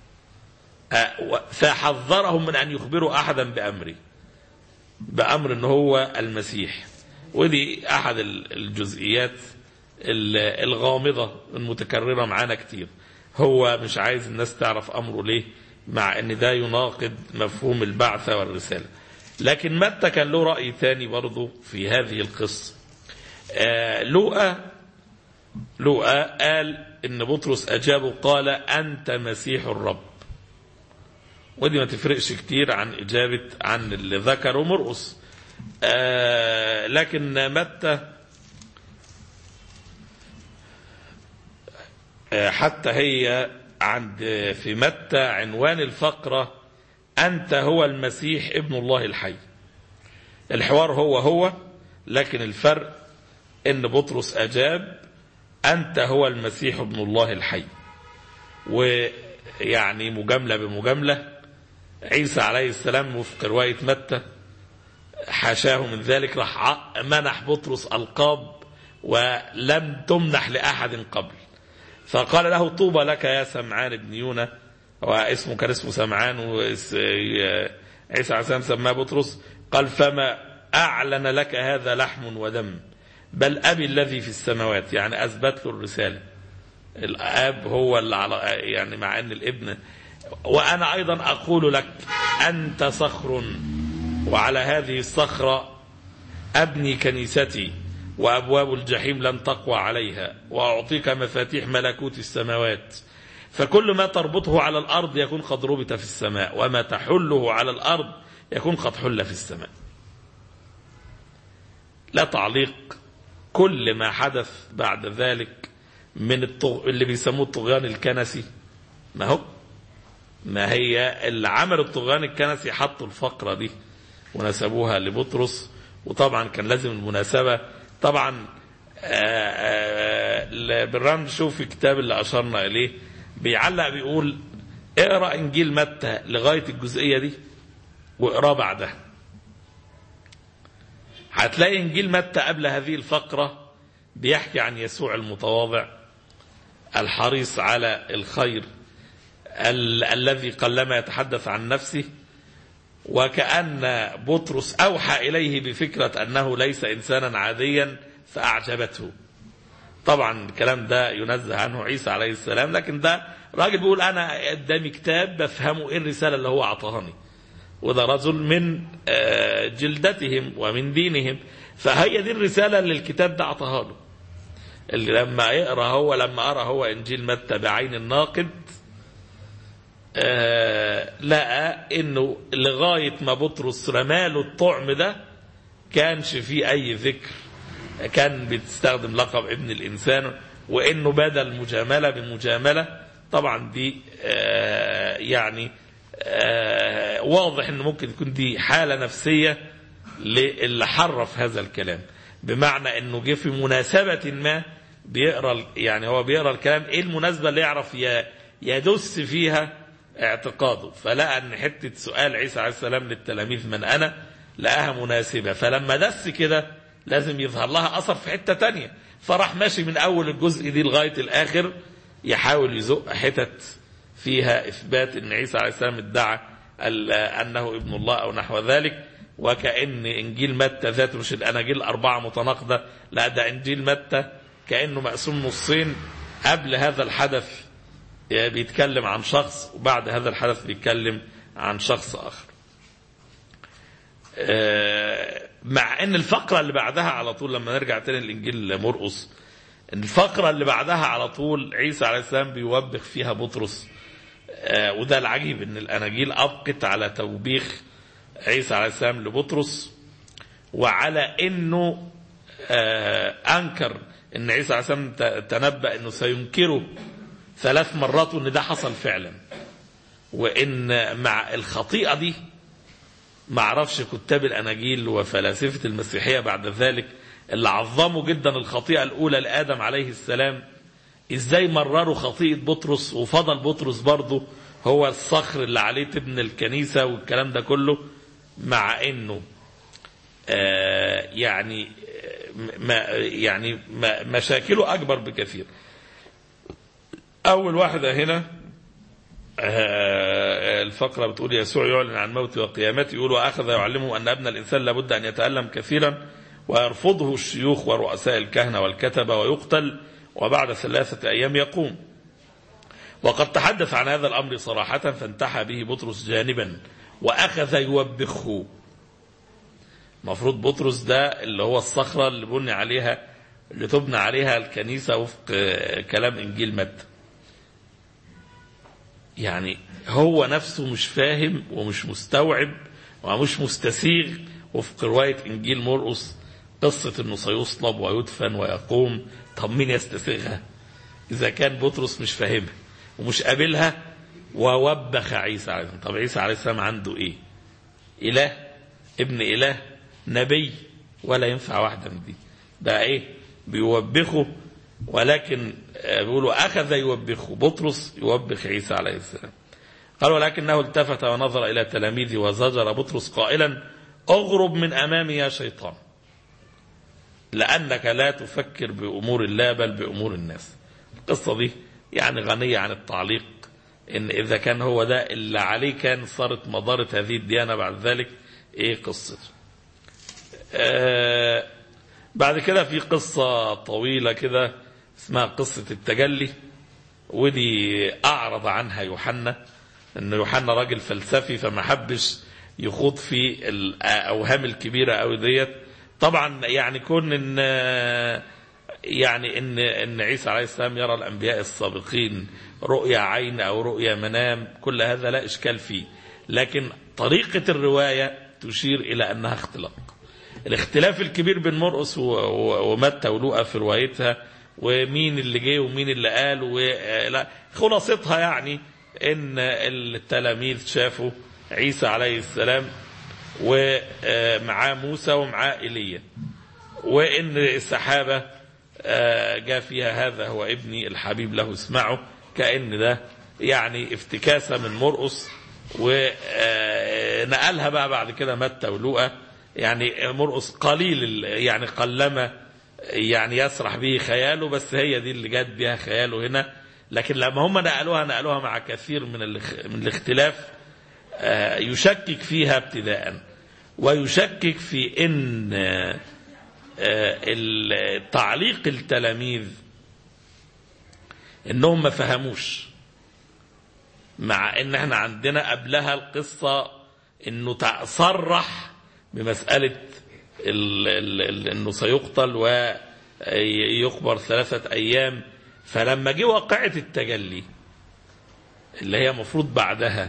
فحذرهم من أن يخبروا أحدا بأمره بأمر أنه هو المسيح ودي أحد الجزئيات الغامضة المتكررة معانا كتير هو مش عايز الناس تعرف أمره ليه مع أن ده يناقض مفهوم البعثة والرسالة لكن متى كان له رأي ثاني برضه في هذه القصة آه لوقا لوقا قال ان بطرس اجابه قال انت مسيح الرب ودي ما تفرقش كتير عن اجابه عن اللي ذكره مرقس آه لكن متى آه حتى هي عند في متى عنوان الفقره انت هو المسيح ابن الله الحي الحوار هو هو لكن الفرق ان بطرس اجاب أنت هو المسيح ابن الله الحي ويعني مجاملة بمجاملة عيسى عليه السلام وفق رواية متى حاشاه من ذلك راح منح بطرس ألقاب ولم تمنح لأحد قبل فقال له طوبى لك يا سمعان بن يونا واسمه كان اسمه سمعان وعيسى عليه السلام سماه بطرس قال فما أعلن لك هذا لحم ودم بل أبي الذي في السماوات يعني أثبت له الرسالة الأب هو اللي على يعني مع أن الابن وأنا أيضا أقول لك أنت صخر وعلى هذه الصخرة أبني كنيستي وأبواب الجحيم لن تقوى عليها وأعطيك مفاتيح ملكوت السماوات فكل ما تربطه على الأرض يكون قد ربط في السماء وما تحله على الأرض يكون قد حل في السماء لا تعليق كل ما حدث بعد ذلك من الطغ... اللي بيسموه الطغيان الكنسي ما هو ما هي اللي عمل الطغيان الكنسي حطوا الفقرة دي ونسبوها لبطرس وطبعا كان لازم المناسبة طبعا بالرمز شوف الكتاب اللي أشرنا إليه بيعلق بيقول اقرأ إنجيل متى لغاية الجزئية دي واقراه بعدها هتلاقي انجيل متى قبل هذه الفقره بيحكي عن يسوع المتواضع الحريص على الخير ال- الذي قلما يتحدث عن نفسه وكأن بطرس أوحى إليه بفكرة أنه ليس إنسانا عاديا فأعجبته طبعا الكلام ده ينزه عنه عيسى عليه السلام لكن ده راجل بيقول أنا قدامي كتاب بفهمه إيه الرسالة اللي هو أعطاني وده رجل من آه، جلدتهم ومن دينهم فهي دي الرسالة اللي الكتاب ده أعطاها له اللي لما يقرأ هو لما أرى هو إنجيل متى بعين الناقد آه، لقى انه لغايه ما بطرس رماله الطعم ده كانش فيه اي ذكر كان بتستخدم لقب ابن الانسان وانه بدل مجامله بمجامله طبعا دي آه، يعني آه، واضح ان ممكن تكون دي حاله نفسيه للي حرف هذا الكلام بمعنى انه جه في مناسبه ما بيقرا يعني هو بيقرا الكلام ايه المناسبه اللي يعرف ي- يدس فيها اعتقاده فلقى ان حته سؤال عيسى عليه السلام للتلاميذ من انا لقاها مناسبه فلما دس كده لازم يظهر لها اثر في حته تانية فراح ماشي من اول الجزء دي لغايه الاخر يحاول يزق حتت فيها اثبات ان عيسى عليه السلام ادعى ال- انه ابن الله او نحو ذلك وكأن إنجيل متى ذاته مش الأناجيل الأربعة متناقضة لا ده إنجيل متى كأنه مقسوم نصين قبل هذا الحدث بيتكلم عن شخص وبعد هذا الحدث بيتكلم عن شخص آخر آه، مع ان الفقره اللي بعدها على طول لما نرجع تاني لانجيل مرقس الفقره اللي بعدها على طول عيسى عليه السلام بيوبخ فيها بطرس آه، وده العجيب ان الاناجيل ابقت على توبيخ عيسى عليه السلام لبطرس وعلى انه آه، انكر ان عيسى عليه السلام ت- تنبأ انه سينكره ثلاث مرات وان ده حصل فعلا وان مع الخطيئه دي ما اعرفش كتاب الاناجيل وفلاسفه المسيحيه بعد ذلك اللي عظموا جدا الخطيئه الاولى لادم عليه السلام ازاي مرروا خطيئه بطرس وفضل بطرس برضه هو الصخر اللي عليه تبني الكنيسه والكلام ده كله مع انه آه يعني آه، ما يعني ما مشاكله اكبر بكثير اول واحده هنا آه، الفقرة بتقول يسوع يعلن عن موته وقيامته يقول وأخذ يعلمه أن ابن الإنسان لابد أن يتألم كثيرا ويرفضه الشيوخ ورؤساء الكهنة والكتبة ويقتل وبعد ثلاثة أيام يقوم وقد تحدث عن هذا الأمر صراحة فانتحى به بطرس جانبا وأخذ يوبخه مفروض بطرس ده اللي هو الصخرة اللي بني عليها اللي تبنى عليها الكنيسة وفق آه، كلام إنجيل متى يعني هو نفسه مش فاهم ومش مستوعب ومش مستسيغ وفق رواية إنجيل مرقس قصة إنه سيصلب ويدفن ويقوم طب مين يستسيغها إذا كان بطرس مش فاهمها ومش قابلها ووبخ عيسى عليه السلام طب عيسى عليه السلام عنده إيه إله ابن إله نبي ولا ينفع واحدة من دي ده إيه بيوبخه ولكن آه، بيقولوا أخذ يوبخه بطرس يوبخ عيسى عليه السلام قال ولكنه التفت ونظر إلى تلاميذه وزجر بطرس قائلا اغرب من أمامي يا شيطان لأنك لا تفكر بأمور الله بل بأمور الناس القصة دي يعني غنية عن التعليق إن إذا كان هو ده اللي عليه كان صارت مضارة هذه الديانة بعد ذلك إيه قصته آه بعد كده في قصة طويلة كده اسمها قصة التجلي ودي أعرض عنها يوحنا أن يوحنا راجل فلسفي فما حبش يخوض في الأوهام الكبيرة أوي ديت طبعا يعني كون ان يعني ان ان عيسى عليه السلام يرى الانبياء السابقين رؤيا عين او رؤيا منام كل هذا لا اشكال فيه لكن طريقه الروايه تشير الى انها اختلاق الاختلاف الكبير بين مرقس و- و- ومتى ولوقا في روايتها ومين اللي جه ومين اللي قال ولا خلاصتها يعني ان التلاميذ شافوا عيسى عليه السلام ومعاه موسى ومعاه ايليا وان السحابه آه، جاء فيها هذا هو ابني الحبيب له اسمعه كان ده يعني افتكاسه من مرقس ونقلها بقى بعد كده متى ولوقا يعني مرقس قليل ال- يعني قلما يعني يسرح به خياله بس هي دي اللي جت بها خياله هنا لكن لما هم نقلوها نقلوها مع كثير من الاخ- من الاختلاف آه، يشكك فيها ابتداء ويشكك في ان آه، آه، ال- تعليق التلاميذ انهم ما فهموش مع ان احنا عندنا قبلها القصة انه تع- صرح بمسألة ال- ال- ال- انه سيقتل ويقبر ثلاثة ايام فلما جه واقعة التجلي اللي هي مفروض بعدها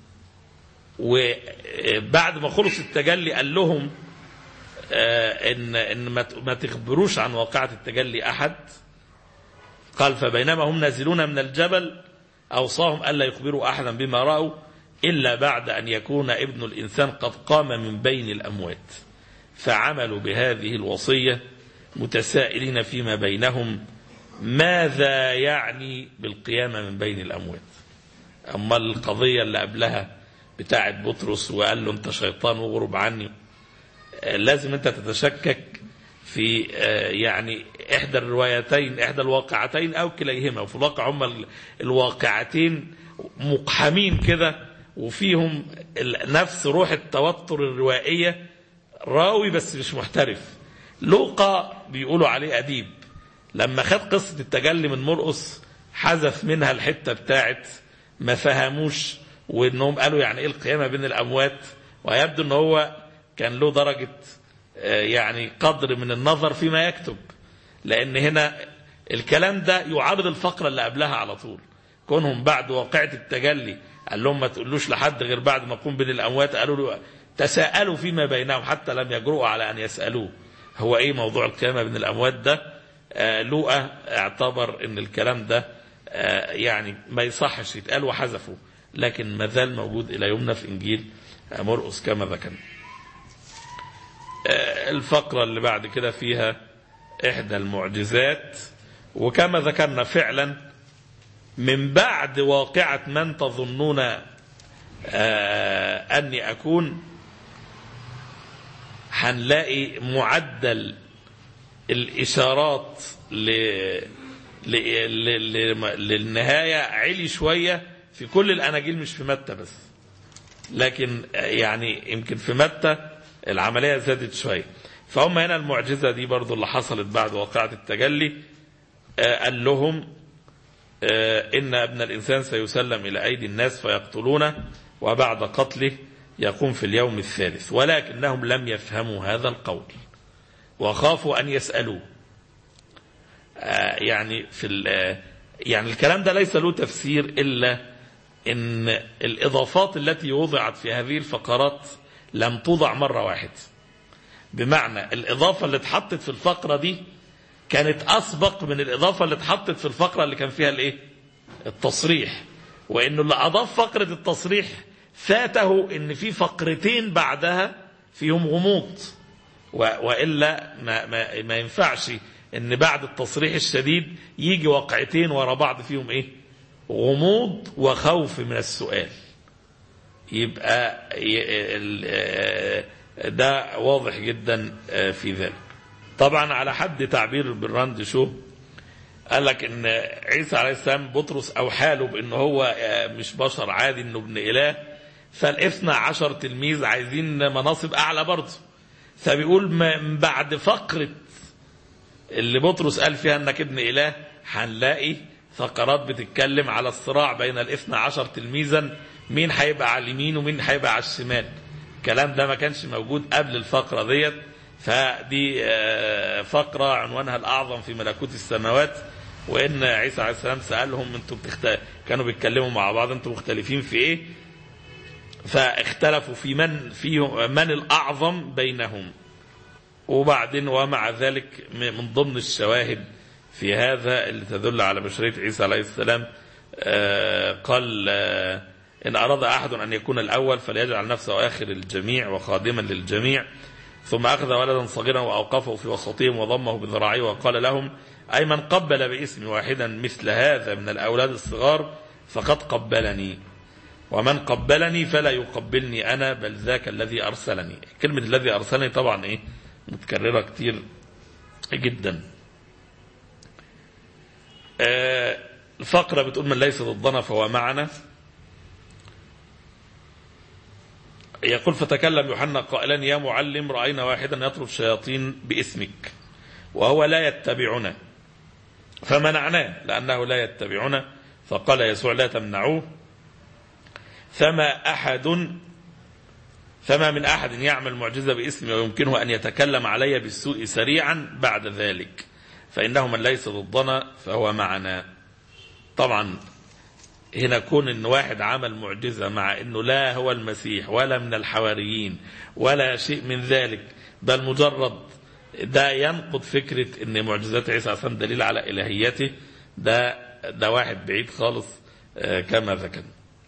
وبعد ما خلص التجلي قال لهم آه، ان ان ما ت- ما تخبروش عن واقعة التجلي احد قال فبينما هم نازلون من الجبل اوصاهم الا يخبروا احدا بما راوا الا بعد ان يكون ابن الانسان قد قام من بين الاموات فعملوا بهذه الوصيه متسائلين فيما بينهم ماذا يعني بالقيامه من بين الاموات اما القضيه اللي قبلها بتاعت بطرس وقال له انت شيطان واغرب عني آه، لازم انت تتشكك في آه، يعني احدى الروايتين احدى الواقعتين او كليهما وفي الواقع هما ال- الواقعتين مقحمين كده وفيهم ال- نفس روح التوتر الروائيه راوي بس مش محترف لوقا بيقولوا عليه اديب لما خد قصه التجلي من مرقس حذف منها الحته بتاعت ما فهموش وانهم قالوا يعني ايه القيامه بين الاموات ويبدو ان هو كان له درجة آه، يعني قدر من النظر فيما يكتب لأن هنا الكلام ده يعارض الفقرة اللي قبلها على طول كونهم بعد واقعة التجلي قال لهم ما تقولوش لحد غير بعد ما قوم بين الأموات قالوا له تساءلوا فيما بينهم حتى لم يجرؤوا على أن يسألوه هو إيه موضوع القيامة بين الأموات ده آه لوقا اعتبر أن الكلام ده آه يعني ما يصحش يتقال وحذفه لكن ما زال موجود إلى يومنا في إنجيل آه مرقس كما ذكرنا آه الفقرة اللي بعد كده فيها إحدى المعجزات وكما ذكرنا فعلا من بعد واقعة من تظنون آه أني أكون هنلاقي معدل الإشارات ل... ل... ل... ل... للنهاية علي شوية في كل الأناجيل مش في متى بس لكن يعني يمكن في متى العملية زادت شوية فهم هنا المعجزة دي برضو اللي حصلت بعد واقعة التجلي آه قال لهم آه إن ابن الإنسان سيسلم إلى أيدي الناس فيقتلونه وبعد قتله يقوم في اليوم الثالث ولكنهم لم يفهموا هذا القول وخافوا أن يسألوه آه يعني في يعني الكلام ده ليس له تفسير إلا إن الإضافات التي وضعت في هذه الفقرات لم توضع مرة واحدة بمعنى الإضافة اللي اتحطت في الفقرة دي كانت أسبق من الإضافة اللي اتحطت في الفقرة اللي كان فيها الإيه؟ التصريح وإنه اللي أضاف فقرة التصريح فاته إن في فقرتين بعدها فيهم غموض وإلا ما, ما, ما ينفعش إن بعد التصريح الشديد يجي وقعتين ورا بعض فيهم إيه؟ غموض وخوف من السؤال يبقى ده واضح جدا في ذلك طبعا على حد تعبير بالراند شو قال لك ان عيسى عليه السلام بطرس او حاله بان هو مش بشر عادي انه ابن اله فالاثنى عشر تلميذ عايزين مناصب اعلى برضه فبيقول من بعد فقره اللي بطرس قال فيها انك ابن اله هنلاقي فقرات بتتكلم على الصراع بين الاثنى عشر تلميذا مين هيبقى على اليمين ومين هيبقى على الشمال الكلام ده ما كانش موجود قبل الفقرة ديت فدي فقرة عنوانها الأعظم في ملكوت السماوات وإن عيسى عليه السلام سألهم أنتم بتخت... كانوا بيتكلموا مع بعض أنتم مختلفين في إيه فاختلفوا في من فيه من الأعظم بينهم وبعدين ومع ذلك من ضمن الشواهد في هذا اللي تدل على بشرية عيسى عليه السلام قال إن أراد أحد أن يكون الأول فليجعل نفسه آخر الجميع وخادما للجميع ثم أخذ ولدا صغيرا وأوقفه في وسطهم وضمه بذراعيه وقال لهم أي من قبل باسم واحدا مثل هذا من الأولاد الصغار فقد قبلني ومن قبلني فلا يقبلني أنا بل ذاك الذي أرسلني كلمة الذي أرسلني طبعا إيه متكررة كتير جدا آه الفقرة بتقول من ليس ضدنا فهو معنا يقول فتكلم يوحنا قائلا يا معلم رأينا واحدا يطرد شياطين باسمك وهو لا يتبعنا فمنعناه لأنه لا يتبعنا فقال يسوع لا تمنعوه فما أحد فما من أحد يعمل معجزة باسمي ويمكنه أن يتكلم علي بالسوء سريعا بعد ذلك فإنه من ليس ضدنا فهو معنا طبعا هنا كون ان واحد عمل معجزة مع انه لا هو المسيح ولا من الحواريين ولا شيء من ذلك بل مجرد ده ينقض فكرة ان معجزات عيسى عشان دليل على الهيته ده ده واحد بعيد خالص كما ذكرنا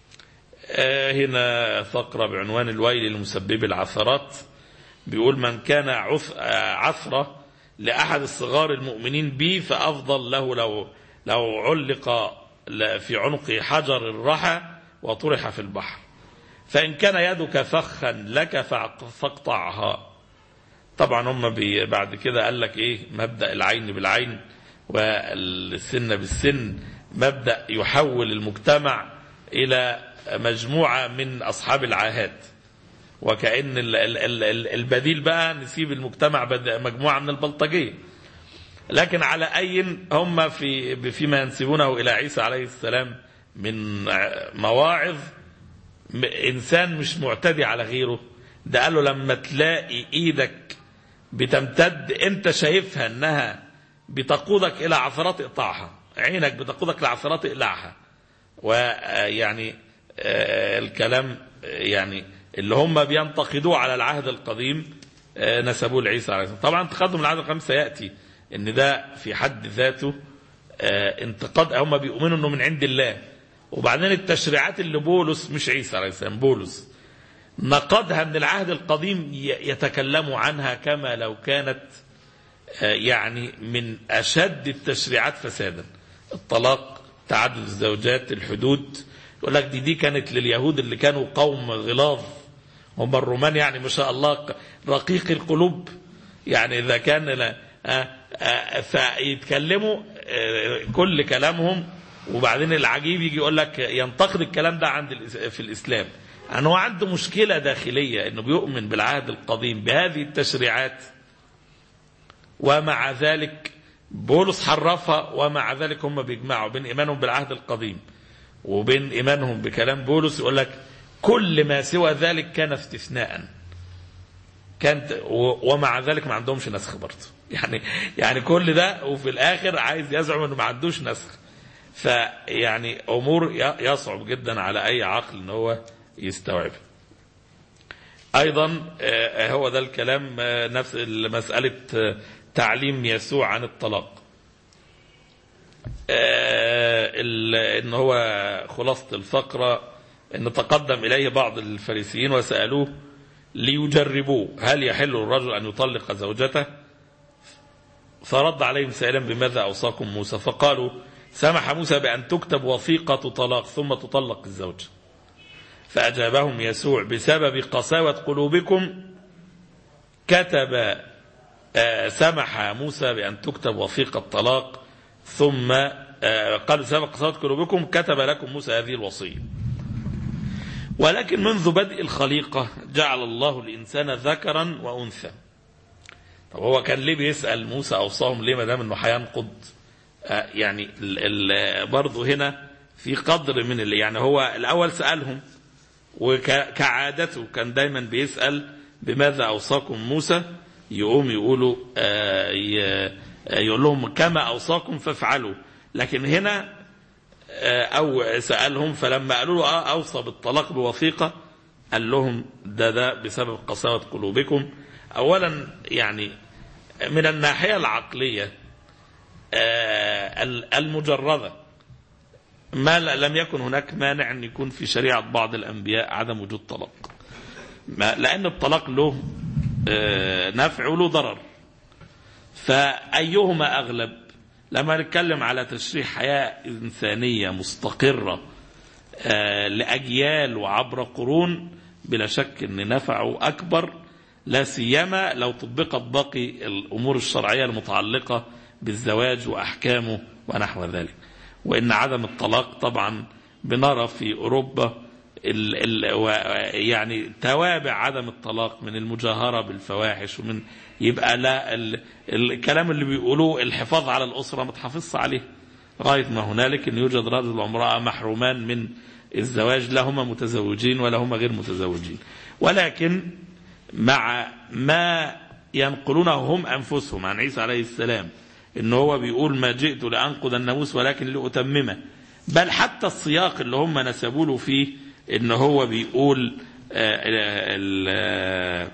هنا فقرة بعنوان الويل لمسبب العثرات بيقول من كان عثرة لأحد الصغار المؤمنين بي فأفضل له لو لو علق في عنق حجر الرحى وطرح في البحر فإن كان يدك فخا لك فاقطعها طبعا هم بعد كده قال لك ايه مبدأ العين بالعين والسن بالسن مبدأ يحول المجتمع إلى مجموعة من أصحاب العاهات وكأن البديل بقى نسيب المجتمع مجموعة من البلطجية لكن على أي هم في فيما ينسبونه إلى عيسى عليه السلام من مواعظ إنسان مش معتدي على غيره ده قال له لما تلاقي ايدك بتمتد انت شايفها انها بتقودك الى عثرات اقطعها عينك بتقودك لعثرات اقلعها ويعني الكلام يعني اللي هم بينتقدوه على العهد القديم آه، نسبوه لعيسى عليه السلام طبعا تقدم العهد القديم سياتي ان ده في حد ذاته آه، انتقاد هم بيؤمنوا انه من عند الله وبعدين التشريعات اللي بولس مش عيسى عليه السلام بولس نقدها من العهد القديم ي- يتكلموا عنها كما لو كانت آه، يعني من اشد التشريعات فسادا الطلاق تعدد الزوجات الحدود يقول لك دي دي كانت لليهود اللي كانوا قوم غلاظ هم الرومان يعني ما شاء الله ق- رقيق القلوب يعني اذا كان لا- آه، آه، فيتكلموا آه، كل كلامهم وبعدين العجيب يجي يقول لك ينتقد الكلام ده عند الإس- في الاسلام ان هو عنده مشكله داخليه انه بيؤمن بالعهد القديم بهذه التشريعات ومع ذلك بولس حرفها ومع ذلك هم بيجمعوا بين ايمانهم بالعهد القديم وبين ايمانهم بكلام بولس يقول لك كل ما سوى ذلك كان استثناء كانت و- ومع ذلك ما عندهمش نسخ برضه يعني يعني كل ده وفي الاخر عايز يزعم انه ما عندوش نسخ فيعني امور ي- يصعب جدا على اي عقل ان هو يستوعبها ايضا آه، هو ده الكلام آه، نفس مساله آه، تعليم يسوع عن الطلاق آه، ال- ان هو خلاصة الفقرة ان تقدم اليه بعض الفريسيين وسألوه ليجربوه هل يحل للرجل ان يطلق زوجته فرد عليهم سائلا بماذا اوصاكم موسى فقالوا سمح موسى بان تكتب وثيقة طلاق ثم تطلق الزوجة فاجابهم يسوع بسبب قساوة قلوبكم كتب آه، سمح موسى بأن تكتب وثيقة طلاق ثم آه، قال سبق قساوة قلوبكم كتب لكم موسى هذه الوصية ولكن منذ بدء الخليقة جعل الله الإنسان ذكرا وأنثى طب هو كان ليه بيسأل موسى أوصاهم ليه ما دام إنه هينقض آه، يعني ال- ال- برضه هنا في قدر من اللي يعني هو الأول سألهم وكعادته كان دايما بيسأل بماذا أوصاكم موسى يقوم يقولوا آه، ي- آه، يقول لهم كما أوصاكم فافعلوا لكن هنا آه، أو سألهم فلما قالوا له آه أوصى بالطلاق بوثيقة قال لهم ده ده بسبب قساوة قلوبكم أولا يعني من الناحية العقلية آه، المجردة ما ل- لم يكن هناك مانع أن يكون في شريعة بعض الأنبياء عدم وجود طلاق ما لأن الطلاق له آه، نفع وله ضرر فأيهما أغلب لما نتكلم على تشريح حياة إنسانية مستقرة آه، لأجيال وعبر قرون بلا شك أن نفعه أكبر لا سيما لو طبقت باقي الأمور الشرعية المتعلقة بالزواج وأحكامه ونحو ذلك وإن عدم الطلاق طبعا بنرى في أوروبا ال ال و- يعني توابع عدم الطلاق من المجاهرة بالفواحش ومن يبقى لا ال الكلام اللي بيقولوه الحفاظ على الأسرة ما تحافظش عليه غاية ما هنالك أن يوجد رجل وامرأة محرومان من الزواج لا هما متزوجين ولا هما غير متزوجين ولكن مع ما ينقلونه هم أنفسهم عن عيسى عليه السلام إن هو بيقول ما جئت لأنقض الناموس ولكن لأتممه بل حتى السياق اللي هم نسبوا له فيه إن هو بيقول آه، ال- آه،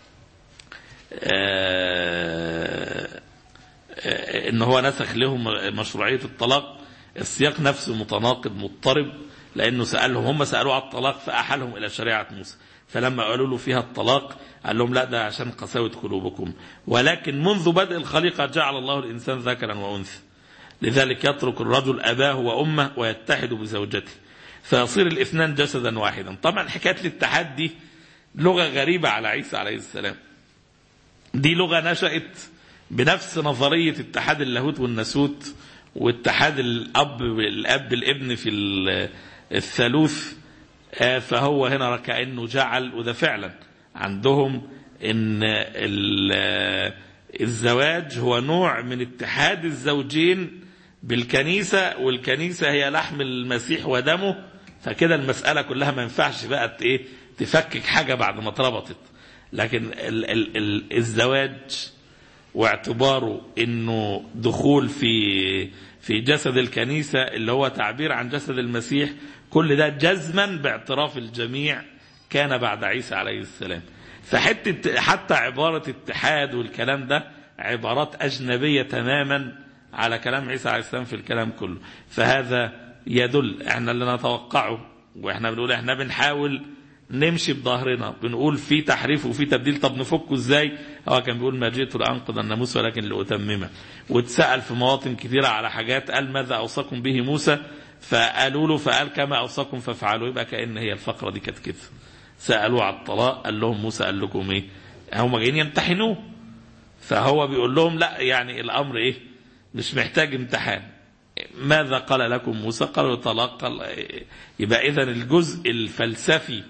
آه، آه، ان هو نسخ لهم مشروعيه الطلاق السياق نفسه متناقض مضطرب لانه سالهم هم سالوه على الطلاق فاحالهم الى شريعه موسى فلما قالوا له فيها الطلاق قال لهم لا ده عشان قساوه قلوبكم ولكن منذ بدء الخليقه جعل الله الانسان ذكرا وانثى لذلك يترك الرجل اباه وامه ويتحد بزوجته فيصير الاثنان جسدا واحدا طبعا حكايه الاتحاد دي لغه غريبه على عيسى عليه السلام دي لغة نشأت بنفس نظرية اتحاد اللاهوت والناسوت واتحاد الأب الأب بالابن في ال- الثالوث آه، فهو هنا كأنه جعل وده فعلا عندهم ان ال- آه، الزواج هو نوع من اتحاد الزوجين بالكنيسة والكنيسة هي لحم المسيح ودمه فكده المسألة كلها ما ينفعش بقى ت- ايه تفكك حاجة بعد ما اتربطت لكن ال ال ال الزواج واعتباره انه دخول في في جسد الكنيسه اللي هو تعبير عن جسد المسيح كل ده جزما باعتراف الجميع كان بعد عيسى عليه السلام فحته حتى عباره اتحاد والكلام ده عبارات اجنبيه تماما على كلام عيسى عليه السلام في الكلام كله فهذا يدل احنا اللي نتوقعه واحنا بنقول احنا بنحاول نمشي بظهرنا بنقول في تحريف وفي تبديل طب نفكه ازاي هو كان بيقول ما جئت لانقض الناموس ولكن لاتممه واتسال في مواطن كثيره على حاجات قال ماذا اوصاكم به موسى فقالوا له فقال كما اوصاكم فافعلوا يبقى كان هي الفقره دي كانت كده سالوه على الطلاق قال لهم موسى قال لكم ايه هم جايين يمتحنوه فهو بيقول لهم لا يعني الامر ايه مش محتاج امتحان ماذا قال لكم موسى قالوا طلاق قال يبقى اذا الجزء الفلسفي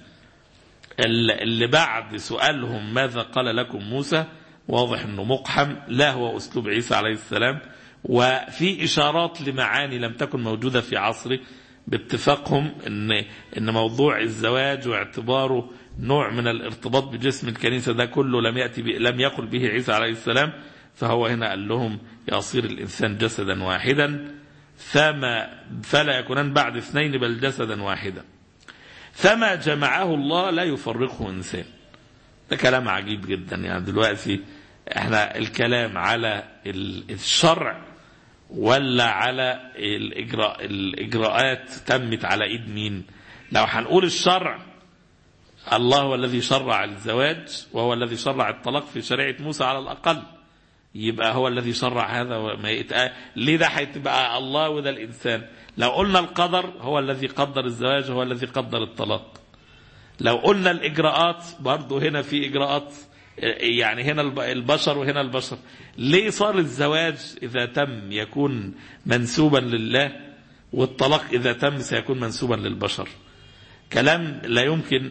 اللي بعد سؤالهم ماذا قال لكم موسى واضح انه مقحم لا هو اسلوب عيسى عليه السلام وفي اشارات لمعاني لم تكن موجوده في عصره باتفاقهم ان ان موضوع الزواج واعتباره نوع من الارتباط بجسم الكنيسه ده كله لم ياتي لم يقل به عيسى عليه السلام فهو هنا قال لهم يصير الانسان جسدا واحدا فما فلا يكونان بعد اثنين بل جسدا واحدا فما جمعه الله لا يفرقه انسان ده كلام عجيب جدا يعني دلوقتي احنا الكلام على الشرع ولا على الإجراء الإجراءات تمت على إيد مين لو هنقول الشرع الله هو الذي شرع الزواج وهو الذي شرع الطلاق في شريعة موسى على الأقل يبقى هو الذي شرع هذا وما يتقال ليه ده هيتبقى الله وده الإنسان لو قلنا القدر هو الذي قدر الزواج هو الذي قدر الطلاق لو قلنا الإجراءات برضه هنا في إجراءات يعني هنا البشر وهنا البشر ليه صار الزواج إذا تم يكون منسوبا لله والطلاق إذا تم سيكون منسوبا للبشر كلام لا يمكن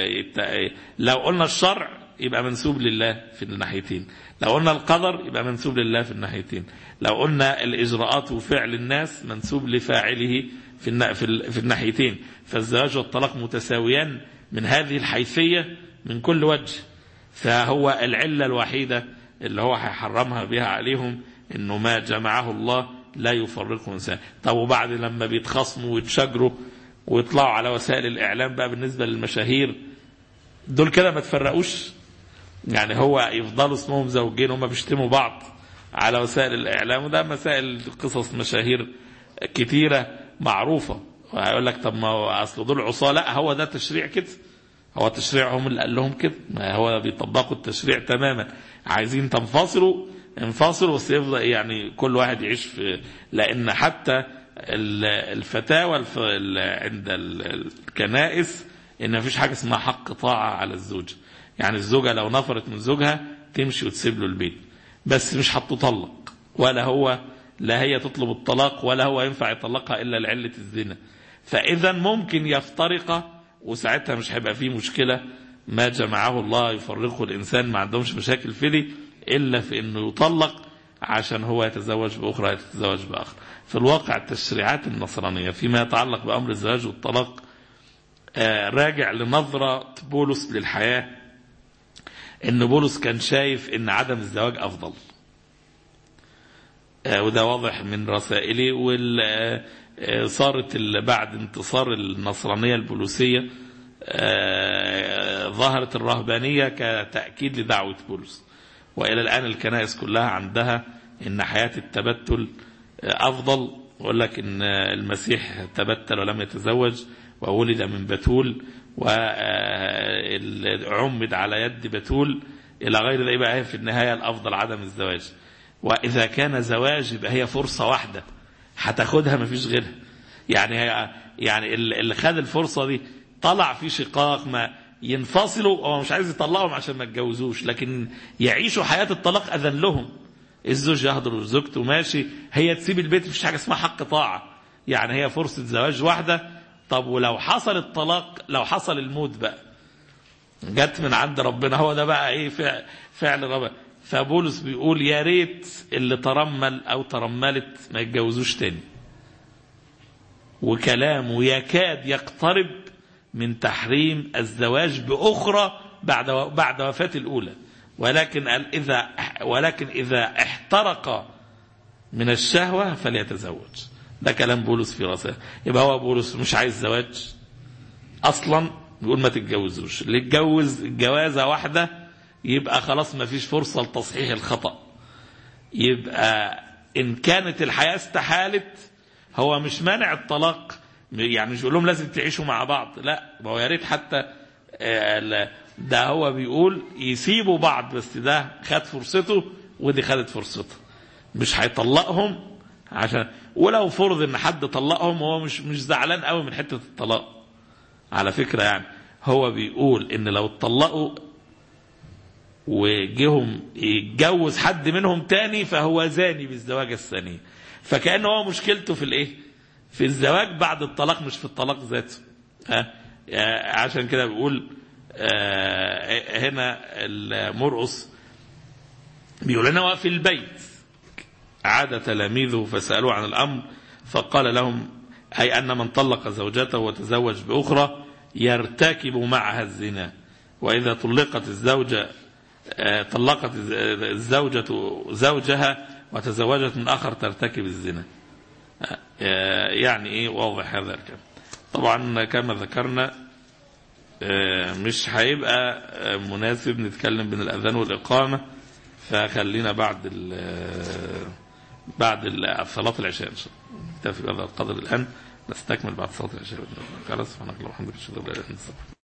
لو قلنا الشرع يبقى منسوب لله في الناحيتين لو قلنا القدر يبقى منسوب لله في الناحيتين لو قلنا الإجراءات وفعل الناس منسوب لفاعله في في الناحيتين فالزواج والطلاق متساويان من هذه الحيثية من كل وجه فهو العلة الوحيدة اللي هو هيحرمها بها عليهم انه ما جمعه الله لا يفرقه انسان طب وبعد لما بيتخاصموا ويتشاجروا ويطلعوا على وسائل الاعلام بقى بالنسبه للمشاهير دول كده ما تفرقوش يعني هو يفضلوا اسمهم زوجين هم بيشتموا بعض على وسائل الاعلام وده مسائل قصص مشاهير كتيره معروفه وهيقول لك طب ما هو اصل دول عصاه لا هو ده تشريع كده هو تشريعهم اللي قال لهم كده ما هو بيطبقوا التشريع تماما عايزين تنفصلوا انفصلوا بس يفضل يعني كل واحد يعيش في لان حتى الفتاوى عند الكنائس ان مفيش حاجه اسمها حق طاعه على الزوجه يعني الزوجه لو نفرت من زوجها تمشي وتسيب له البيت بس مش هتطلق ولا هو لا هي تطلب الطلاق ولا هو ينفع يطلقها الا لعله الزنا فاذا ممكن يفترقا وساعتها مش هيبقى فيه مشكله ما جمعه الله يفرقه الانسان ما عندهمش مشاكل في دي الا في انه يطلق عشان هو يتزوج باخرى يتزوج باخر. في الواقع التشريعات النصرانيه فيما يتعلق بامر الزواج والطلاق راجع لنظره بولس للحياه ان بولس كان شايف ان عدم الزواج افضل. وده واضح من رسائلي وال صارت بعد انتصار النصرانية البوليسية ظهرت الرهبانية كتأكيد لدعوة بولس وإلى الآن الكنائس كلها عندها إن حياة التبتل أفضل يقول لك إن المسيح تبتل ولم يتزوج وولد من بتول وعمد على يد بتول إلى غير ذلك يبقى في النهاية الأفضل عدم الزواج وإذا كان زواج يبقى هي فرصة واحدة هتاخدها مفيش غيرها يعني هي يعني اللي خد الفرصة دي طلع في شقاق ما ينفصلوا هو مش عايز يطلقهم عشان ما يتجوزوش لكن يعيشوا حياة الطلاق أذن لهم الزوج يهضر زوجته ماشي هي تسيب البيت مفيش حاجة اسمها حق طاعة يعني هي فرصة زواج واحدة طب ولو حصل الطلاق لو حصل الموت بقى جت من عند ربنا هو ده بقى ايه فعل, فعل ربنا فبولس بيقول يا ريت اللي ترمل او ترملت ما يتجوزوش تاني وكلامه يكاد يقترب من تحريم الزواج باخرى بعد بعد وفاة الأولى ولكن قال إذا ولكن إذا احترق من الشهوة فليتزوج ده كلام بولس في رسائل يبقى هو بولس مش عايز زواج أصلا بيقول ما تتجوزوش اللي يتجوز جوازة واحدة يبقى خلاص ما فيش فرصة لتصحيح الخطأ يبقى إن كانت الحياة استحالت هو مش مانع الطلاق يعني مش بيقول لهم لازم تعيشوا مع بعض لا ما هو يا ريت حتى آه، لا، ده هو بيقول يسيبوا بعض بس ده خد فرصته ودي خدت فرصتها مش هيطلقهم عشان ولو فرض ان حد طلقهم هو مش مش زعلان قوي من حته الطلاق على فكره يعني هو بيقول ان لو اتطلقوا وجيهم يتجوز حد منهم تاني فهو زاني بالزواج الثاني فكأن هو مشكلته في الايه في الزواج بعد الطلاق مش في الطلاق ذاته ها آه، عشان كده بيقول آه، هنا المرقص بيقول لنا هو في البيت عاد تلاميذه فسألوه عن الأمر فقال لهم أي أن من طلق زوجته وتزوج بأخرى يرتكب معها الزنا وإذا طلقت الزوجة آه، طلقت الز- الزوجة زوجها وتزوجت من آخر ترتكب الزنا آه، يعني إيه واضح هذا الكلام طبعا كما ذكرنا آه، مش هيبقى آه، مناسب نتكلم بين الأذان والإقامة فخلينا بعد ال بعد ال- صلاة العشاء إن شاء الله نكتفي بهذا القدر الآن نستكمل بعد صلاة العشاء بإذن الله. خلاص سبحانك اللهم وبحمدك أشهد أن لا إله إلا أنت أستغفرك